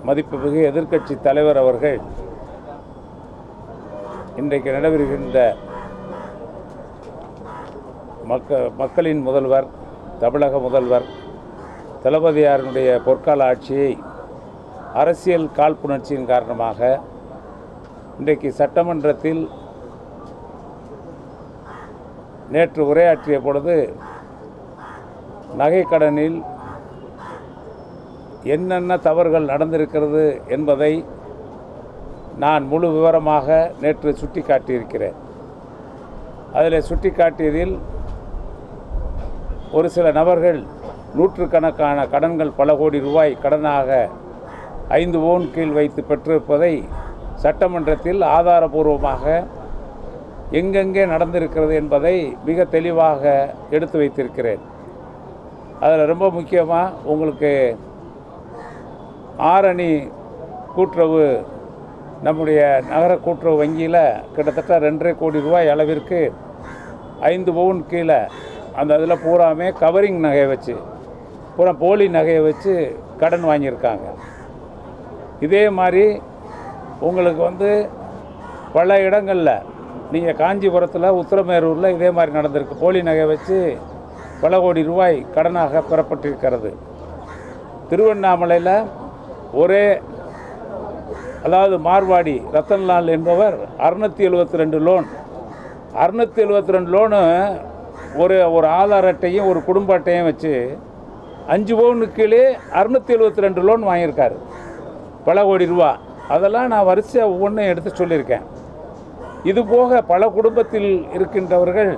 மதிப்புமிகு எதிர்க்கட்சி தலைவர் அவர்கள் இன்றைக்கு நடைபெறுகின்ற மக்க மக்களின் முதல்வர் தமிழக முதல்வர் தளபதியாருடைய பொற்கால ஆட்சியை அரசியல் காழ்ப்புணர்ச்சியின் காரணமாக இன்றைக்கு சட்டமன்றத்தில் நேற்று உரையாற்றிய பொழுது நகைக்கடனில் என்னென்ன தவறுகள் நடந்திருக்கிறது என்பதை நான் முழு விவரமாக நேற்று சுட்டிக்காட்டியிருக்கிறேன் அதில் சுட்டிக்காட்டியதில் ஒரு சில நபர்கள் நூற்றுக்கணக்கான கடன்கள் பல கோடி ரூபாய் கடனாக ஐந்து ஓன் கீழ் வைத்து பெற்றிருப்பதை சட்டமன்றத்தில் ஆதாரபூர்வமாக எங்கெங்கே நடந்திருக்கிறது என்பதை மிக தெளிவாக எடுத்து வைத்திருக்கிறேன் அதில் ரொம்ப முக்கியமாக உங்களுக்கு ஆரணி கூட்டுறவு நம்முடைய நகர கூட்டுறவு வங்கியில் கிட்டத்தட்ட ரெண்டரை கோடி ரூபாய் அளவிற்கு ஐந்து பவுன் கீழே அந்த இதில் பூராமே கவரிங் நகையை வச்சு பூரா போலி நகையை வச்சு கடன் வாங்கியிருக்காங்க இதே மாதிரி உங்களுக்கு வந்து பல இடங்களில் நீங்கள் காஞ்சிபுரத்தில் உத்திரமேரூரில் இதே மாதிரி நடந்திருக்கு போலி நகை வச்சு பல கோடி ரூபாய் கடனாக பெறப்பட்டிருக்கிறது திருவண்ணாமலையில் ஒரே அதாவது மார்வாடி ரத்தன்லால் என்பவர் அறுநூத்தி எழுபத்தி ரெண்டு லோன் அறுநூத்தி எழுபத்தி ரெண்டு லோனு ஒரு ஒரு ஆதார் அட்டையும் ஒரு குடும்ப அட்டையும் வச்சு அஞ்சு பவுனுக்கு கீழே அறுநூத்தி எழுபத்தி ரெண்டு லோன் வாங்கியிருக்காரு பல கோடி ரூபா அதெல்லாம் நான் வரிசையாக ஒவ்வொன்றும் எடுத்து சொல்லியிருக்கேன் இது போக பல குடும்பத்தில் இருக்கின்றவர்கள்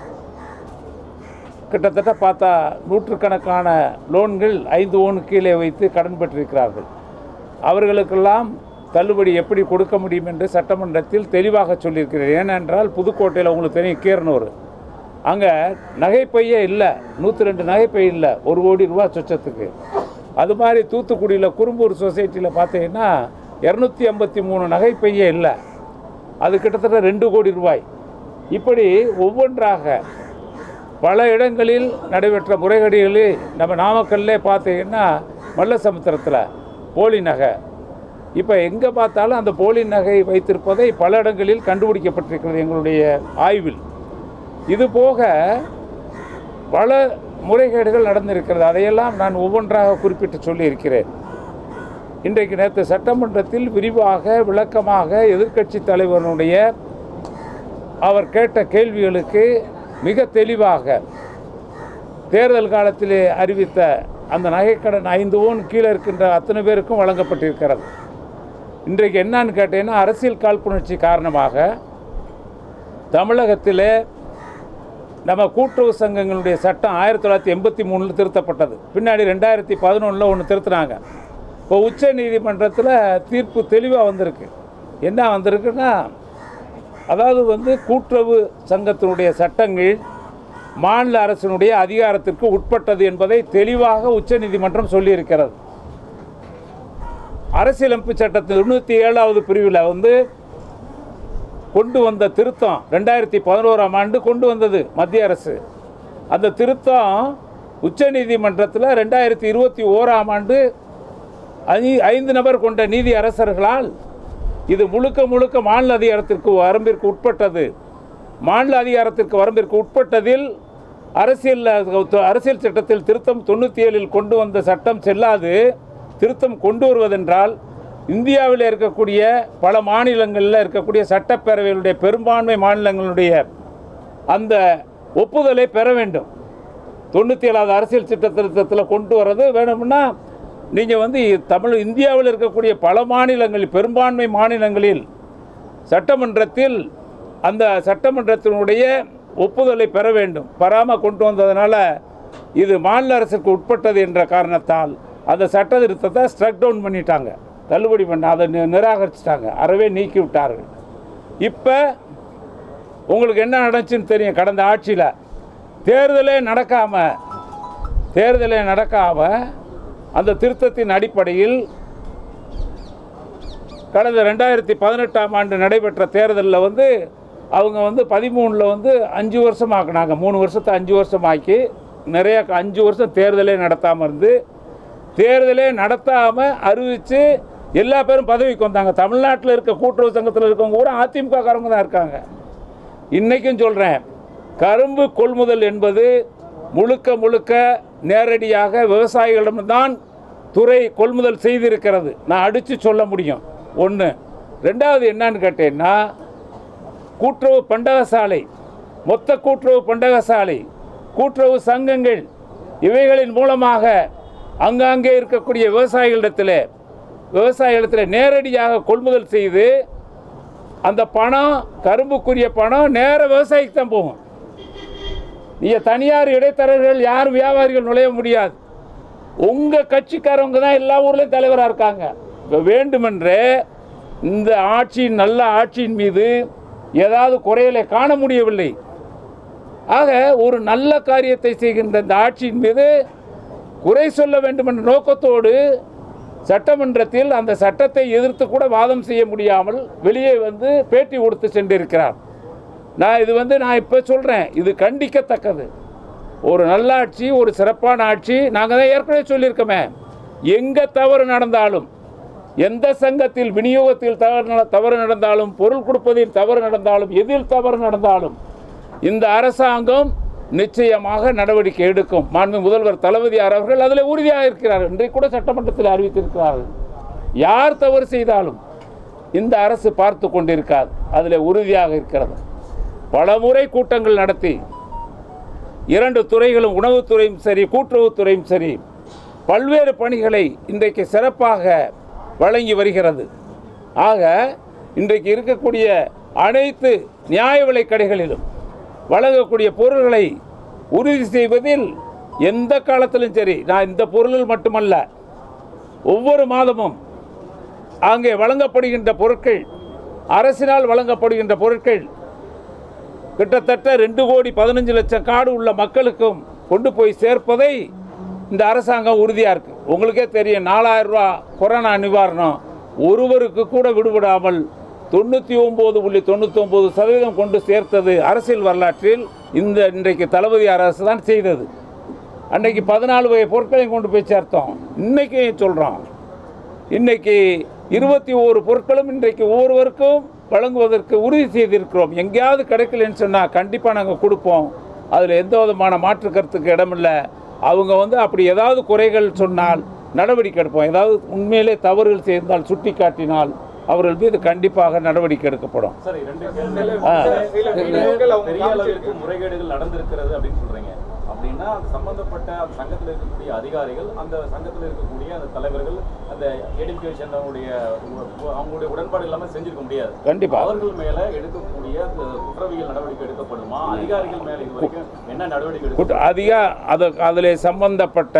கிட்டத்தட்ட பார்த்தா நூற்றுக்கணக்கான லோன்கள் ஐந்து ஓன் கீழே வைத்து கடன் பெற்றிருக்கிறார்கள் அவர்களுக்கெல்லாம் தள்ளுபடி எப்படி கொடுக்க முடியும் என்று சட்டமன்றத்தில் தெளிவாக சொல்லியிருக்கிறேன் ஏனென்றால் புதுக்கோட்டையில் உங்களுக்கு தெரியும் கீரனூர் அங்கே நகைப்பையே இல்லை நூற்றி ரெண்டு நகைப்பை இல்லை ஒரு கோடி ரூபா சொச்சத்துக்கு அது மாதிரி தூத்துக்குடியில் குறும்பூர் சொசைட்டியில் பார்த்தீங்கன்னா இரநூத்தி ஐம்பத்தி மூணு நகைப்பையே இல்லை அது கிட்டத்தட்ட ரெண்டு கோடி ரூபாய் இப்படி ஒவ்வொன்றாக பல இடங்களில் நடைபெற்ற முறைகேடுகளில் நம்ம நாமக்கல்லே பார்த்தீங்கன்னா மல்லசமுத்திரத்தில் போலி நகை இப்போ எங்கே பார்த்தாலும் அந்த போலி நகை வைத்திருப்பதை பல இடங்களில் கண்டுபிடிக்கப்பட்டிருக்கிறது எங்களுடைய ஆய்வில் இது போக பல முறைகேடுகள் நடந்திருக்கிறது அதையெல்லாம் நான் ஒவ்வொன்றாக குறிப்பிட்டு சொல்லியிருக்கிறேன் இன்றைக்கு நேற்று சட்டமன்றத்தில் விரிவாக விளக்கமாக எதிர்க்கட்சி தலைவருடைய அவர் கேட்ட கேள்விகளுக்கு மிக தெளிவாக தேர்தல் காலத்திலே அறிவித்த அந்த நகைக்கடன் ஐந்து ஓன் கீழே இருக்கின்ற அத்தனை பேருக்கும் வழங்கப்பட்டிருக்கிறது இன்றைக்கு என்னன்னு கேட்டீங்கன்னா அரசியல் காழ்ப்புணர்ச்சி காரணமாக தமிழகத்திலே நம்ம கூட்டுறவு சங்கங்களுடைய சட்டம் ஆயிரத்தி தொள்ளாயிரத்தி எண்பத்தி மூணில் திருத்தப்பட்டது பின்னாடி ரெண்டாயிரத்தி பதினொன்றில் ஒன்று திருத்தினாங்க இப்போ உச்ச நீதிமன்றத்தில் தீர்ப்பு தெளிவாக வந்திருக்கு என்ன வந்திருக்குன்னா அதாவது வந்து கூட்டுறவு சங்கத்தினுடைய சட்டங்கள் மாநில அரசினுடைய அதிகாரத்திற்கு உட்பட்டது என்பதை தெளிவாக உச்சநீதிமன்றம் சொல்லியிருக்கிறது அரசியலமைப்பு சட்டத்தின் தொண்ணூற்றி ஏழாவது பிரிவில் வந்து கொண்டு வந்த திருத்தம் ரெண்டாயிரத்தி பதினோராம் ஆண்டு கொண்டு வந்தது மத்திய அரசு அந்த திருத்தம் உச்சநீதிமன்றத்தில் ரெண்டாயிரத்தி இருபத்தி ஓராம் ஆண்டு ஐ- ஐந்து நபர் கொண்ட நீதி அரசர்களால் இது முழுக்க முழுக்க மாநில அதிகாரத்திற்கு வரம்பிற்கு உட்பட்டது மாநில அதிகாரத்திற்கு வரம்பிற்கு உட்பட்டதில் அரசியல் அரசியல் சட்டத்தில் திருத்தம் தொண்ணூற்றி ஏழில் கொண்டு வந்த சட்டம் செல்லாது திருத்தம் கொண்டு வருவதென்றால் இந்தியாவில் இருக்கக்கூடிய பல மாநிலங்களில் இருக்கக்கூடிய சட்டப்பேரவைகளுடைய பெரும்பான்மை மாநிலங்களுடைய அந்த ஒப்புதலை பெற வேண்டும் தொண்ணூற்றி ஏழாவது அரசியல் சட்ட திருத்தத்தில் கொண்டு வர்றது வேணும்னா நீங்கள் வந்து தமிழ் இந்தியாவில் இருக்கக்கூடிய பல மாநிலங்களில் பெரும்பான்மை மாநிலங்களில் சட்டமன்றத்தில் அந்த சட்டமன்றத்தினுடைய ஒப்புதலை பெற வேண்டும் பெறாமல் கொண்டு வந்ததுனால இது மாநில அரசுக்கு உட்பட்டது என்ற காரணத்தால் அந்த சட்ட திருத்தத்தை ஸ்ட்ரக் டவுன் பண்ணிட்டாங்க தள்ளுபடி பண்ண அதை நி- நிராகரிச்சிட்டாங்க அறவே நீக்கி விட்டார்கள் இப்போ உங்களுக்கு என்ன நடந்துச்சுன்னு தெரியும் கடந்த ஆட்சியில் தேர்தலே நடக்காமல் தேர்தலே நடக்காமல் அந்த திருத்தத்தின் அடிப்படையில் கடந்த ரெண்டாயிரத்தி பதினெட்டாம் ஆண்டு நடைபெற்ற தேர்தலில் வந்து அவங்க வந்து பதிமூணில் வந்து அஞ்சு வருஷம் ஆக்குனாங்க மூணு வருஷத்தை அஞ்சு வருஷம் ஆக்கி நிறைய அஞ்சு வருஷம் தேர்தலே நடத்தாமல் இருந்து தேர்தலே நடத்தாமல் அறிவித்து எல்லா பேரும் பதவிக்கு வந்தாங்க தமிழ்நாட்டில் இருக்க கூட்டுறவு சங்கத்தில் இருக்கவங்க கூட அதிமுக காரங்க தான் இருக்காங்க இன்றைக்கும் சொல்கிறேன் கரும்பு கொள்முதல் என்பது முழுக்க முழுக்க நேரடியாக விவசாயிகளிடம்தான் துறை கொள்முதல் செய்திருக்கிறது நான் அடித்து சொல்ல முடியும் ஒன்று ரெண்டாவது என்னன்னு கேட்டேன்னா கூட்டுறவு பண்டகசாலை மொத்த கூட்டுறவு பண்டகசாலை கூட்டுறவு சங்கங்கள் இவைகளின் மூலமாக அங்கங்கே இருக்கக்கூடிய விவசாயிகளிடத்தில் விவசாயிகளிடத்தில் நேரடியாக கொள்முதல் செய்து அந்த பணம் கரும்புக்குரிய பணம் நேர விவசாயிக்கு தான் போகும் நீங்கள் தனியார் இடைத்தரகர்கள் யாரும் வியாபாரிகள் நுழைய முடியாது உங்கள் கட்சிக்காரவங்க தான் எல்லா ஊர்லேயும் தலைவராக இருக்காங்க இப்போ வேண்டுமென்றே இந்த ஆட்சியின் நல்ல ஆட்சியின் மீது ஏதாவது குறைகளை காண முடியவில்லை ஆக ஒரு நல்ல காரியத்தை செய்கின்ற இந்த ஆட்சியின் மீது குறை சொல்ல வேண்டும் என்ற நோக்கத்தோடு சட்டமன்றத்தில் அந்த சட்டத்தை எதிர்த்து கூட வாதம் செய்ய முடியாமல் வெளியே வந்து பேட்டி கொடுத்து சென்றிருக்கிறார் நான் இது வந்து நான் இப்போ சொல்கிறேன் இது கண்டிக்கத்தக்கது ஒரு நல்ல ஆட்சி ஒரு சிறப்பான ஆட்சி நாங்கள் தான் ஏற்கனவே சொல்லியிருக்கோமே எங்கே தவறு நடந்தாலும் எந்த சங்கத்தில் விநியோகத்தில் தவறு நட- தவறு நடந்தாலும் பொருள் கொடுப்பதில் தவறு நடந்தாலும் எதில் தவறு நடந்தாலும் இந்த அரசாங்கம் நிச்சயமாக நடவடிக்கை எடுக்கும் மாண்பு முதல்வர் தளபதி அவர்கள் அதில் உறுதியாக இருக்கிறார்கள் இன்றைக்கு கூட சட்டமன்றத்தில் அறிவித்திருக்கிறார்கள் யார் தவறு செய்தாலும் இந்த அரசு பார்த்து கொண்டிருக்காது அதில் உறுதியாக இருக்கிறது பலமுறை கூட்டங்கள் நடத்தி இரண்டு துறைகளும் உணவுத்துறையும் சரி கூட்டுறவுத்துறையும் சரி பல்வேறு பணிகளை இன்றைக்கு சிறப்பாக வழங்கி வருகிறது ஆக இன்றைக்கு இருக்கக்கூடிய அனைத்து நியாய விலைக் கடைகளிலும் வழங்கக்கூடிய பொருள்களை உறுதி செய்வதில் எந்த காலத்திலும் சரி நான் இந்த பொருளில் மட்டுமல்ல ஒவ்வொரு மாதமும் அங்கே வழங்கப்படுகின்ற பொருட்கள் அரசினால் வழங்கப்படுகின்ற பொருட்கள் கிட்டத்தட்ட ரெண்டு கோடி பதினஞ்சு லட்சம் காடு உள்ள மக்களுக்கும் கொண்டு போய் சேர்ப்பதை இந்த அரசாங்கம் உறுதியாக இருக்குது உங்களுக்கே தெரியும் நாலாயிரம் ரூபா கொரோனா நிவாரணம் ஒருவருக்கு கூட விடுபடாமல் தொண்ணூற்றி ஒம்பது புள்ளி தொண்ணூற்றி ஒம்பது சதவீதம் கொண்டு சேர்த்தது அரசியல் வரலாற்றில் இந்த இன்றைக்கு தளபதி அரசு தான் செய்தது அன்றைக்கு பதினாலு வகை பொருட்களையும் கொண்டு போய் சேர்த்தோம் இன்னைக்கு சொல்கிறோம் இன்னைக்கு இருபத்தி ஓரு பொருட்களும் இன்றைக்கு ஒவ்வொருவருக்கும் வழங்குவதற்கு உறுதி செய்திருக்கிறோம் எங்கேயாவது கிடைக்கலன்னு சொன்னால் கண்டிப்பாக நாங்கள் கொடுப்போம் அதில் எந்த விதமான மாற்று கருத்துக்கு இடமில்லை அவங்க வந்து அப்படி ஏதாவது குறைகள் சொன்னால் நடவடிக்கை எடுப்போம் ஏதாவது உண்மையிலே தவறுகள் செய்தால் சுட்டி காட்டினால் அவர்கள் மீது கண்டிப்பாக நடவடிக்கை எடுக்கப்படும் சார் இரண்டு கேள்விகள் ஆ. சில வீடியோக்கள் அவங்க பெரிய அளவிற்கு காமிச்சிருக்காங்க. முறைகேடுகள் நடந்திருக்கிறது அப்படின்னு சொல்றீங்க அப்படின்னா அந்த சம்பந்தப்பட்ட அந்த சங்கத்தில் இருக்கக்கூடிய அதிகாரிகள் அந்த சங்கத்தில் இருக்கக்கூடிய அந்த தலைவர்கள் அந்த எடுக்கேஷன் அவங்களுடைய அவங்களுடைய உடன்பாடு இல்லாம செஞ்சிருக்க முடியாது கண்டிப்பா. அவர்கள் மேல எடுக்கக்கூடிய அந்த குற்றவியல் நடவடிக்கை எடுக்கப்படுமா அதிகாரிகள் மேல இது வரைக்கும் என்ன நடவடிக்கை எடுக்க குற்ற அதிக அது அதில் சம்பந்தப்பட்ட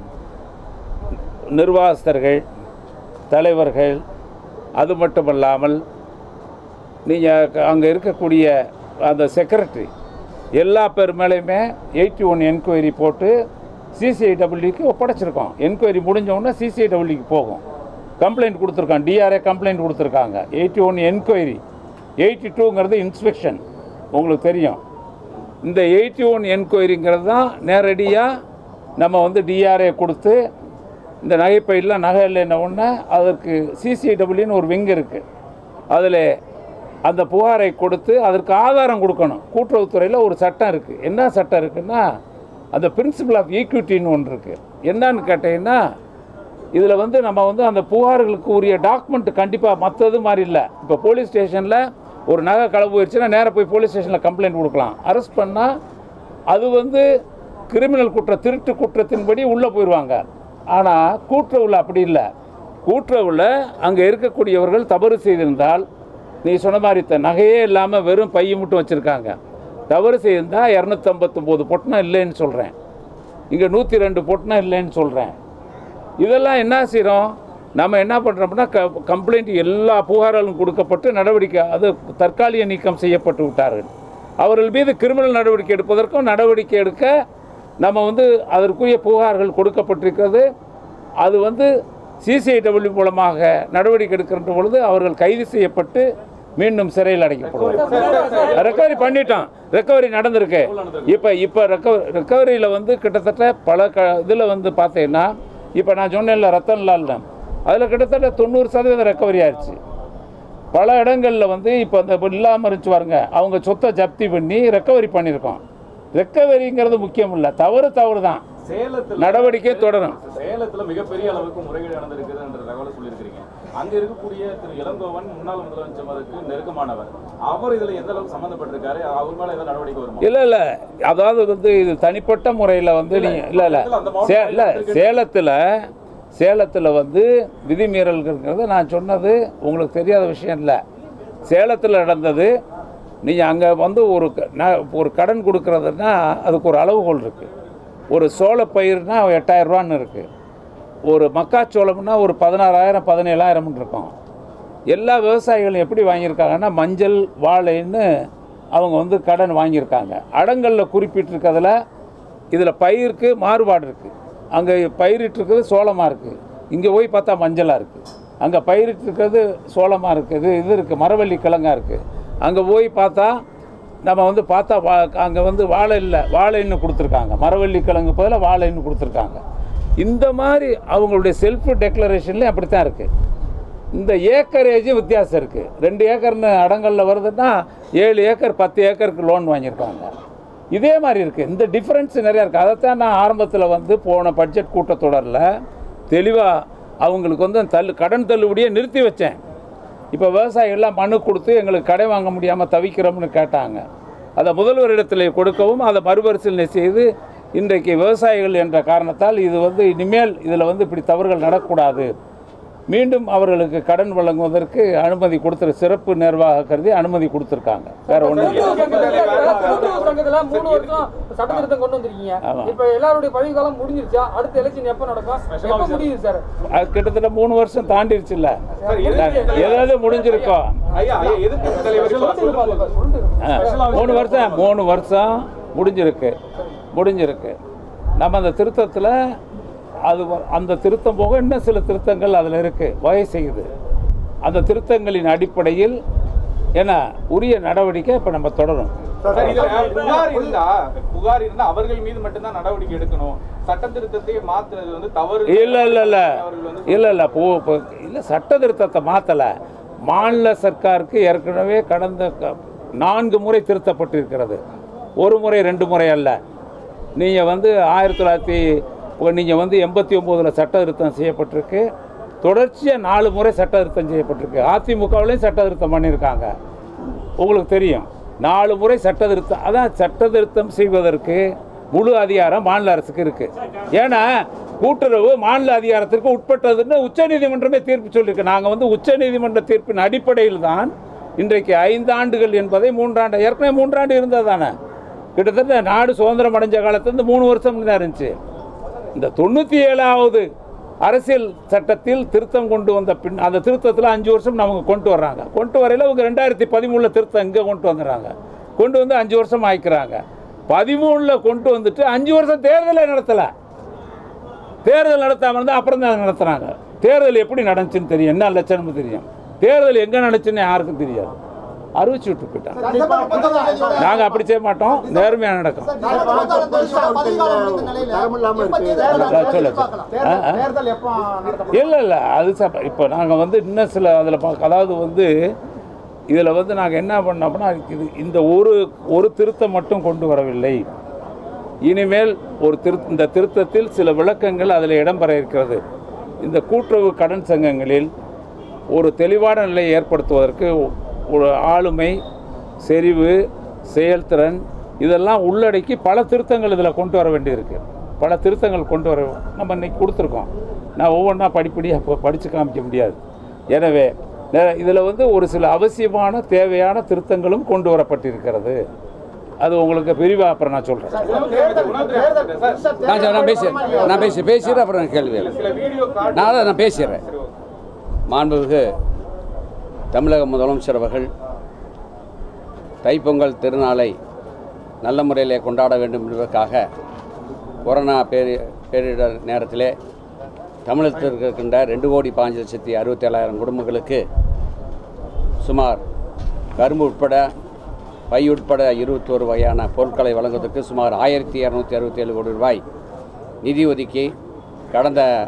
நிர்வாகஸ்தர்கள் தலைவர்கள் அது மட்டுமல்லாமல் நீங்கள் அங்கே இருக்கக்கூடிய அந்த செக்ரட்டரி எல்லா பேர் மேலேயுமே எயிட்டி ஒன் என்கொயரி போட்டு சிசிஐடபிள்யூக்கு ஒப்படைச்சிருக்கோம் என்கொயரி முடிஞ்ச உடனே சிசிஐடபிள்யூக்கு போகும் கம்ப்ளைண்ட் கொடுத்துருக்கான் டிஆர்ஏ கம்ப்ளைண்ட் கொடுத்துருக்காங்க எயிட்டி ஒன் என்கொயரி எயிட்டி டூங்கிறது இன்ஸ்பெக்ஷன் உங்களுக்கு தெரியும் இந்த எயிட்டி ஒன் என்கொயரிங்கிறது தான் நேரடியாக நம்ம வந்து டிஆர்ஏ கொடுத்து இந்த நகைப்பையில் நகை இல்லைன்ன உடனே அதற்கு சிசிடபிள்யூன்னு ஒரு விங் இருக்குது அதில் அந்த புகாரை கொடுத்து அதற்கு ஆதாரம் கொடுக்கணும் கூட்டுறவுத்துறையில் ஒரு சட்டம் இருக்குது என்ன சட்டம் இருக்குன்னா அந்த பிரின்சிபல் ஆஃப் ஈக்விட்டின்னு ஒன்று இருக்குது என்னன்னு கேட்டிங்கன்னா இதில் வந்து நம்ம வந்து அந்த புகார்களுக்கு உரிய டாக்குமெண்ட் கண்டிப்பாக மற்றது மாதிரி இல்லை இப்போ போலீஸ் ஸ்டேஷனில் ஒரு நகை களவு போயிடுச்சுன்னா நேராக போய் போலீஸ் ஸ்டேஷனில் கம்ப்ளைண்ட் கொடுக்கலாம் அரெஸ்ட் பண்ணால் அது வந்து கிரிமினல் குற்ற திருட்டு குற்றத்தின்படி உள்ளே போயிடுவாங்க ஆனால் கூட்டுறவில் அப்படி இல்லை கூட்டுறவில் அங்கே இருக்கக்கூடியவர்கள் தவறு செய்திருந்தால் நீ சொன்ன மாதிரி த- நகையே இல்லாமல் வெறும் பையை மட்டும் வச்சுருக்காங்க தவறு செய்திருந்தால் இரநூத்தம்பத்தொம்போது பொட்டணம் இல்லைன்னு சொல்கிறேன் இங்கே நூற்றி ரெண்டு பொட்டணம் இல்லைன்னு சொல்கிறேன் இதெல்லாம் என்ன செய்கிறோம் நம்ம என்ன பண்ணுறோம்னா க கம்ப்ளைண்ட் எல்லா புகார்களும் கொடுக்கப்பட்டு நடவடிக்கை அது தற்காலிக நீக்கம் செய்யப்பட்டு விட்டார்கள் அவர்கள் மீது கிரிமினல் நடவடிக்கை எடுப்பதற்கும் நடவடிக்கை எடுக்க நம்ம வந்து அதற்குரிய புகார்கள் கொடுக்கப்பட்டிருக்கிறது அது வந்து சிசிஐடபிள்யூ மூலமாக நடவடிக்கை எடுக்கின்ற பொழுது அவர்கள் கைது செய்யப்பட்டு மீண்டும் சிறையில் அடைக்கப்படுவார்கள் ரெக்கவரி பண்ணிட்டோம் ரெக்கவரி நடந்திருக்கு இப்போ இப்போ ரெக்கவரி ரெக்கவரியில் வந்து கிட்டத்தட்ட பல க இதில் வந்து பார்த்தீங்கன்னா இப்போ நான் சொன்னேன்ல ரத்தன்லால்ல அதில் கிட்டத்தட்ட தொண்ணூறு சதவீதம் ரெக்கவரி ஆயிடுச்சு பல இடங்களில் வந்து இப்போ அந்த இல்லாமல் இருந்துச்சு பாருங்க அவங்க சொத்தை ஜப்தி பண்ணி ரெக்கவரி பண்ணியிருக்கோம் ரெக்கவரிங்கிறது முக்கியம் இல்லை தவறு தவறு தான் சேலத்துல நடவடிக்கை தொடரும் சேலத்துல மிகப்பெரிய அளவுக்கு முறைகேடு நடந்திருக்குது என்ற தகவலை சொல்லியிருக்கிறீங்க அங்க இருக்கக்கூடிய திரு இளங்கோவன் முன்னாள் முதலமைச்சருக்கு நெருக்கமானவர் அவர் இதுல எந்த அளவுக்கு சம்பந்தப்பட்டிருக்காரு அவர் மேல ஏதாவது நடவடிக்கை வருமா இல்லை இல்லை அதாவது வந்து இது தனிப்பட்ட முறையில் வந்து நீ இல்லை இல்லை சே இல்லை சேலத்தில் சேலத்தில் வந்து விதிமீறல்ங்கிறது நான் சொன்னது உங்களுக்கு தெரியாத விஷயம் இல்லை சேலத்தில் நடந்தது நீங்கள் அங்கே வந்து ஒரு க- ந- ஒரு கடன் கொடுக்கறதுன்னா அதுக்கு ஒரு அளவுகோல் இருக்குது ஒரு சோளப்பயிர்னா எட்டாயிரம் ரூபான்னு இருக்குது ஒரு மக்காச்சோளம்னா ஒரு பதினாறாயிரம் பதினேழாயிரம்னு இருக்கும் எல்லா விவசாயிகளும் எப்படி வாங்கியிருக்காங்கன்னா மஞ்சள் வாழைன்னு அவங்க வந்து கடன் வாங்கியிருக்காங்க அடங்கலில் குறிப்பிட்டிருக்கிறதுல இதில் பயிருக்கு மாறுபாடு இருக்குது அங்கே பயிரிட்டிருக்கிறது சோளமாக இருக்குது இங்கே போய் பார்த்தா மஞ்சளாக இருக்குது அங்கே பயிரிட்டிருக்கிறது சோளமாக இருக்குது இது இருக்குது மரவள்ளி கிழங்கா இருக்குது அங்கே போய் பார்த்தா நம்ம வந்து பார்த்தா வா அங்கே வந்து வாழை இல்லை வாழைன்னு கொடுத்துருக்காங்க மரவள்ளி கிழங்கு பதிலாக வாழைன்னு கொடுத்துருக்காங்க இந்த மாதிரி அவங்களுடைய செல்ஃப் டெக்ளரேஷன்லேயும் அப்படி தான் இருக்குது இந்த ஏக்கரேஜும் வித்தியாசம் இருக்குது ரெண்டு ஏக்கர்னு அடங்கலில் வருதுன்னா ஏழு ஏக்கர் பத்து ஏக்கருக்கு லோன் வாங்கியிருக்காங்க இதே மாதிரி இருக்குது இந்த டிஃப்ரென்ஸ் நிறையா இருக்குது அதைத்தான் நான் ஆரம்பத்தில் வந்து போன பட்ஜெட் கூட்டத்தொடரில் தெளிவாக அவங்களுக்கு வந்து தள்ளு கடன் தள்ளுபடியை நிறுத்தி வச்சேன் இப்போ விவசாயிகள்லாம் மனு கொடுத்து எங்களுக்கு கடை வாங்க முடியாமல் தவிக்கிறோம்னு கேட்டாங்க அதை முதல்வரிடத்தில் கொடுக்கவும் அதை மறுபரிசீலனை செய்து இன்றைக்கு விவசாயிகள் என்ற காரணத்தால் இது வந்து இனிமேல் இதில் வந்து இப்படி தவறுகள் நடக்கக்கூடாது மீண்டும் அவர்களுக்கு கடன் வழங்குவதற்கு அனுமதி கொடுத்துரு சிறப்பு நிர்வாக கருதி அனுமதி கொடுத்துருக்காங்க வேற ஒன்றும் இல்லை கூட்டுறவு சங்கத்துல மூணு வருஷம் சட்ட திருத்தம் கொண்டு வந்திருக்கீங்க ஆமா. இப்ப எல்லாருடைய பதவி காலம் முடிஞ்சிருச்சா அடுத்த எலெக்ஷன் எப்ப நடக்கும் எப்ப முடியுது சார் அது கிட்டத்தட்ட மூணு வருஷம் தாண்டிடுச்சுல்ல ஏதாவது முடிஞ்சிருக்கோம் ஐயா ஐயா எதிர்ப்பு தலைவர் ஆ, மூணு வருஷம் மூணு வருஷம் முடிஞ்சிருக்கு முடிஞ்சிருக்கு நம்ம அந்த திருத்தத்தில் அது வ- அந்த திருத்தம் போக இன்னும் சில திருத்தங்கள் அதில் இருக்குது வகை செய்யுது அந்த திருத்தங்களின் அடிப்படையில் என்ன உரிய நடவடிக்கை இப்போ நம்ம தொடரும் சார் இதுல புகார் இருந்தா புகார் இருந்தா அவர்கள் மீது மட்டும்தான் நடவடிக்கை எடுக்கணும் சட்ட திருத்தத்தை மாத்துறது வந்து தவறு இல்லை இல்லை இல்லை அவர்கள் வந்து இல்லை இல்லை போ இல்லை சட்ட திருத்தத்தை மாற்றலை மாநில சர்க்காருக்கு ஏற்கனவே கடந்த க- நான்கு முறை திருத்தப்பட்டிருக்கிறது ஒரு முறை ரெண்டு முறை அல்ல நீங்கள் வந்து ஆயிரத்தி தொள்ளாயிரத்தி நீங்கள் வந்து எண்பத்தி ஒம்போதில் சட்ட திருத்தம் செய்யப்பட்டிருக்கு தொடர்ச்சியாக நாலு முறை சட்ட திருத்தம் செய்யப்பட்டிருக்கு அதிமுகவிலையும் சட்ட திருத்தம் பண்ணியிருக்காங்க உங்களுக்கு தெரியும் நாலு முறை சட்ட திருத்தம் அதான் சட்ட திருத்தம் செய்வதற்கு முழு அதிகாரம் மாநில அரசுக்கு இருக்கு ஏன்னா கூட்டுறவு மாநில அதிகாரத்திற்கு உட்பட்டதுன்னு உச்சநீதிமன்றமே தீர்ப்பு சொல்லியிருக்கு நாங்கள் வந்து உச்சநீதிமன்ற தீர்ப்பின் அடிப்படையில் தான் இன்றைக்கு ஐந்து ஆண்டுகள் என்பதை மூன்றாண்டு ஏற்கனவே மூன்றாண்டு இருந்தது தானே கிட்டத்தட்ட நாடு சுதந்திரம் அடைஞ்ச காலத்துலேருந்து மூணு வருஷம் தான் இருந்துச்சு இந்த தொண்ணூற்றி ஏழாவது அரசியல் சட்டத்தில் திருத்தம் கொண்டு வந்த பின் அந்த திருத்தத்தில் அஞ்சு வருஷம் நமக்கு கொண்டு வர்றாங்க கொண்டு வரையில் அவங்க ரெண்டாயிரத்தி பதிமூணில் திருத்தம் இங்கே கொண்டு வந்துடுறாங்க கொண்டு வந்து அஞ்சு வருஷம் ஆயிக்கிறாங்க பதிமூணில் கொண்டு வந்துட்டு அஞ்சு வருஷம் தேர்தலே நடத்தலை தேர்தல் நடத்தாமல் இருந்தால் அப்புறம் தான் நடத்துகிறாங்க தேர்தல் எப்படி நடந்துச்சுன்னு தெரியும் என்ன லட்சணம்னு தெரியும் தேர்தல் எங்கே நடந்துச்சுன்னு யாருக்கும் தெரியாது அறிவிச்சு விட்டு போயிட்டாங்க நாங்கள் அப்படி செய்ய மாட்டோம் நேர்மையாக நடக்கும் சொல்லு ஆ, ஆ. தேர்தல் எப்போ நடத்தப்படும் இல்லை இல்லை அது சப்ப இப்போ நாங்கள் வந்து இன்னும் சில அதில் பார்க்க அதாவது வந்து இதில் வந்து நாங்கள் என்ன பண்ணோம்னா இது இந்த ஒரு ஒரு திருத்தம் மட்டும் கொண்டு வரவில்லை இனிமேல் ஒரு திரு இந்த திருத்தத்தில் சில விளக்கங்கள் அதில் இடம்பெற இருக்கிறது இந்த கூட்டுறவு கடன் சங்கங்களில் ஒரு தெளிவான நிலையை ஏற்படுத்துவதற்கு ஒரு ஆளுமை செறிவு செயல்திறன் இதெல்லாம் உள்ளடக்கி பல திருத்தங்கள் இதில் கொண்டு வர வேண்டியிருக்கு பல திருத்தங்கள் கொண்டு வர நம்ம இன்னைக்கு கொடுத்துருக்கோம் நான் ஒவ்வொன்றா படிப்படியாக இப்போ படித்து காமிக்க முடியாது எனவே இதில் வந்து ஒரு சில அவசியமான தேவையான திருத்தங்களும் கொண்டு வரப்பட்டிருக்கிறது அது உங்களுக்கு விரிவாக அப்புறம் நான் சொல்கிறேன் நான் சொ- நான் பேசுகிறேன் நான் பேசி பேசிடுறேன் அப்புறம் நான் கேள்வி கேளு. சில வீடியோ கார்டு நான் அதை நான் பேசிடுறேன் மாண்புமிகு தமிழக முதலமைச்சர் அவர்கள் தைப்பொங்கல் திருநாளை நல்ல முறையில் கொண்டாட வேண்டும் என்பதற்காக கொரோனா பேரி பேரிடர் நேரத்திலே தமிழகத்தில் இருக்கின்ற ரெண்டு கோடி பாஞ்சு லட்சத்தி அறுபத்தேழாயிரம் குடும்பங்களுக்கு சுமார் கரும்பு உட்பட பை உட்பட இருபத்தோரு வகையான பொருட்களை வழங்குவதற்கு சுமார் ஆயிரத்தி இரநூத்தி அறுபத்தேழு கோடி ரூபாய் நிதி ஒதுக்கி கடந்த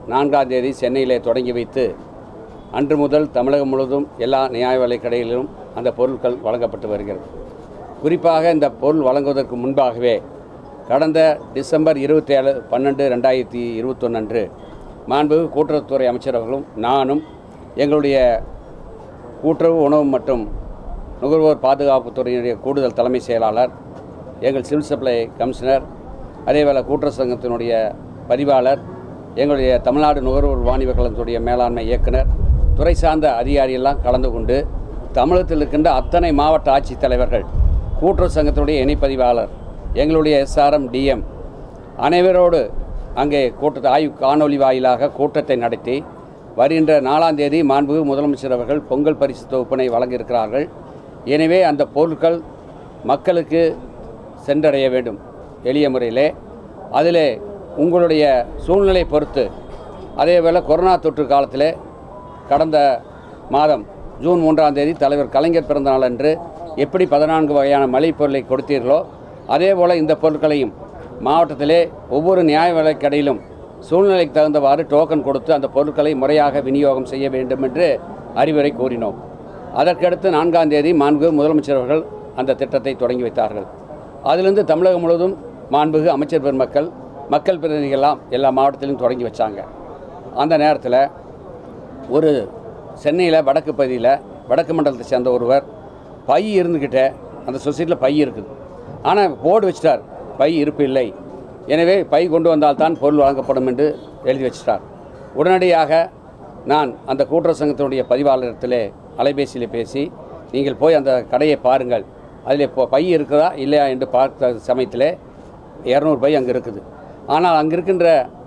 நான்காம் தேதி சென்னையிலே தொடங்கி வைத்து அன்று முதல் தமிழகம் முழுவதும் எல்லா நியாய விலைக் கடைகளிலும் அந்த பொருட்கள் வழங்கப்பட்டு வருகிறது குறிப்பாக இந்த பொருள் வழங்குவதற்கு முன்பாகவே கடந்த டிசம்பர் இருபத்தேழு பன்னெண்டு ரெண்டாயிரத்தி இருபத்தொன்று அன்று மாண்புமிகு கூட்டுறவுத்துறை அமைச்சர் அவர்களும் நானும் எங்களுடைய கூட்டுறவு உணவு மற்றும் நுகர்வோர் பாதுகாப்புத் துறையினுடைய கூடுதல் தலைமை செயலாளர் எங்கள் சிவில் சப்ளை கமிஷனர் அதேவேளை கூட்டுறவு சங்கத்தினுடைய பதிவாளர் எங்களுடைய தமிழ்நாடு நுகர்வோர் வாணிப கழகத்துடைய மேலாண்மை இயக்குனர் துறை சார்ந்த அதிகாரியெல்லாம் கலந்து கொண்டு தமிழகத்தில் இருக்கின்ற அத்தனை மாவட்ட ஆட்சித்தலைவர்கள் கூட்டுறவு சங்கத்தினுடைய இணைப்பதிவாளர் எங்களுடைய எஸ்ஆர்எம் டிஎம் அனைவரோடு அங்கே கூட்டத்தை ஆய்வு காணொலி வாயிலாக கூட்டத்தை நடத்தி வருகின்ற நாலாம் தேதி மாண்புமிகு முதலமைச்சர் அவர்கள் பொங்கல் பரிசு தொகுப்பினை வழங்கியிருக்கிறார்கள் எனவே அந்த பொருட்கள் மக்களுக்கு சென்றடைய வேண்டும் எளிய முறையிலே அதில் உங்களுடைய சூழ்நிலை பொறுத்து அதேபோல் கொரோனா தொற்று காலத்தில் கடந்த மாதம் ஜூன் மூன்றாம் தேதி தலைவர் கலைஞர் பிறந்த நாள் அன்று எப்படி பதினான்கு வகையான மளிகைப் பொருளை கொடுத்தீர்களோ அதே போல் இந்த பொருட்களையும் மாவட்டத்திலே ஒவ்வொரு நியாய விலைக் கடையிலும் சூழ்நிலைக்கு தகுந்தவாறு டோக்கன் கொடுத்து அந்த பொருட்களை முறையாக விநியோகம் செய்ய வேண்டும் என்று அறிவுரை கூறினோம் அதற்கடுத்து நான்காம் தேதி மாண்பு முதலமைச்சர் அவர்கள் அந்த திட்டத்தை தொடங்கி வைத்தார்கள் அதிலிருந்து தமிழகம் முழுவதும் மாண்புகு அமைச்சர் பெருமக்கள் மக்கள் பிரதிநிதிகள்லாம் எல்லா மாவட்டத்திலும் தொடங்கி வச்சாங்க அந்த நேரத்தில் ஒரு சென்னையில் வடக்கு பகுதியில் வடக்கு மண்டலத்தை சேர்ந்த ஒருவர் பை இருந்துக்கிட்டே அந்த சொசைட்டியில் பை இருக்குது ஆனால் போர்டு வச்சிட்டார் பை இருப்பு இல்லை எனவே பை கொண்டு வந்தால்தான் பொருள் வழங்கப்படும் என்று எழுதி வச்சிட்டார் உடனடியாக நான் அந்த கூட்டுறவு சங்கத்தினுடைய பதிவாளரிடத்திலே அலைபேசியில் பேசி நீங்கள் போய் அந்த கடையை பாருங்கள் அதில் இப்போ பை இருக்குதா இல்லையா என்று பார்த்த சமயத்தில் இரநூறு பை அங்கே இருக்குது ஆனால் அங்கே இருக்கின்ற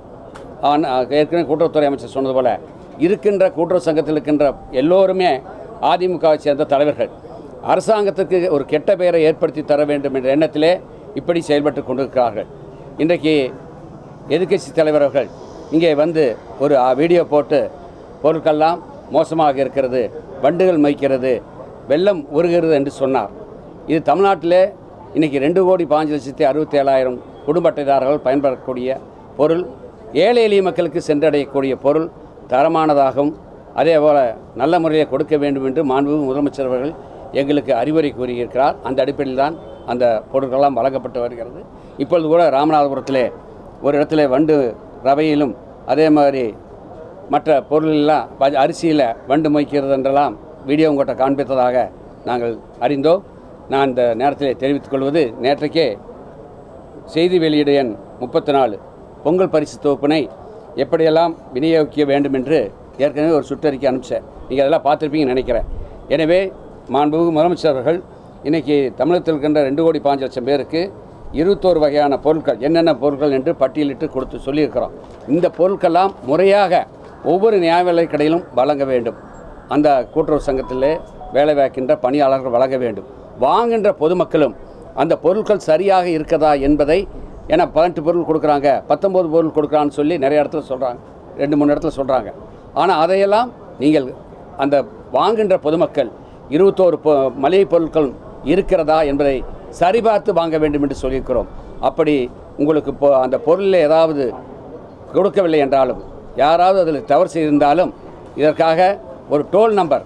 ஆன- ஏற்கனவே கூட்டுறவுத்துறை அமைச்சர் சொன்னது போல இருக்கின்ற கூட்டுறவு சங்கத்தில் இருக்கின்ற எல்லோருமே அதிமுகவை சேர்ந்த தலைவர்கள் அரசாங்கத்துக்கு ஒரு கெட்ட பெயரை ஏற்படுத்தி தர வேண்டும் என்ற எண்ணத்திலே இப்படி செயல்பட்டு கொண்டிருக்கிறார்கள் இன்றைக்கு எதிர்க்கட்சி தலைவர்கள் இங்கே வந்து ஒரு ஆ, வீடியோ போட்டு பொருட்கள்லாம் மோசமாக இருக்கிறது வண்டுகள் மொய்க்கிறது வெள்ளம் உருகிறது என்று சொன்னார் இது தமிழ்நாட்டிலே இன்றைக்கி ரெண்டு கோடி பாஞ்சு லட்சத்தி அறுபத்தி ஏழாயிரம் குடும்ப அட்டைதாரர்கள் பயன்படக்கூடிய பொருள் ஏழை எளிய மக்களுக்கு சென்றடையக்கூடிய பொருள் தரமானதாகவும் அதே போல் நல்ல முறையில் கொடுக்க வேண்டும் என்று மாண்புமிகு முதலமைச்சர் அவர்கள் எங்களுக்கு அறிவுரை கூறியிருக்கிறார் அந்த அடிப்படையில் தான் அந்த பொருட்களெல்லாம் வழங்கப்பட்டு வருகிறது இப்பொழுது கூட ராமநாதபுரத்திலே ஒரு இடத்துல வண்டு ரவையிலும் அதே மாதிரி மற்ற பொருளெல்லாம் ப- அரிசியில் வண்டு மொய்க்கிறது என்றெல்லாம் வீடியோ உங்கள்கிட்ட காண்பித்ததாக நாங்கள் அறிந்தோம் நான் இந்த நேரத்தில் தெரிவித்துக் கொள்வது நேற்றைக்கே செய்தி வெளியீடு எண் முப்பத்தி நாலு பொங்கல் பரிசு தொகுப்பினை எப்படியெல்லாம் விநியோகிக்க வேண்டும் என்று ஏற்கனவே ஒரு சுற்றறிக்கை அனுப்பிச்சேன் நீங்கள் அதெல்லாம் பார்த்துருப்பீங்கன்னு நினைக்கிறேன் எனவே மாண்புமிகு முதலமைச்சர் அவர்கள் இன்றைக்கி தமிழகத்தில் இருக்கின்ற ரெண்டு கோடி பாஞ்சு லட்சம் பேருக்கு இருபத்தோரு வகையான பொருட்கள் என்னென்ன பொருட்கள் என்று பட்டியலிட்டு கொடுத்து சொல்லியிருக்கிறோம் இந்த பொருட்கள்லாம் முறையாக ஒவ்வொரு நியாய விலைக் கடையிலும் வழங்க வேண்டும் அந்த கூட்டுறவு சங்கத்திலே வேலை பார்க்கின்ற பணியாளர்கள் வழங்க வேண்டும் வாங்குகின்ற பொதுமக்களும் அந்த பொருட்கள் சரியாக இருக்கதா என்பதை ஏன்னா பதினெட்டு பொருள் கொடுக்குறாங்க பத்தொம்போது பொருள் கொடுக்குறான்னு சொல்லி நிறைய இடத்துல சொல்கிறாங்க ரெண்டு மூணு இடத்துல சொல்கிறாங்க ஆனால் அதையெல்லாம் நீங்கள் அந்த வாங்குகின்ற பொதுமக்கள் இருபத்தோரு பொ மளிகை பொருட்கள் இருக்கிறதா என்பதை சரிபார்த்து வாங்க வேண்டும் என்று சொல்லியிருக்கிறோம் அப்படி உங்களுக்கு இப்போ அந்த பொருளில் ஏதாவது கொடுக்கவில்லை என்றாலும் யாராவது அதில் தவறு செய்திருந்தாலும் இதற்காக ஒரு டோல் நம்பர்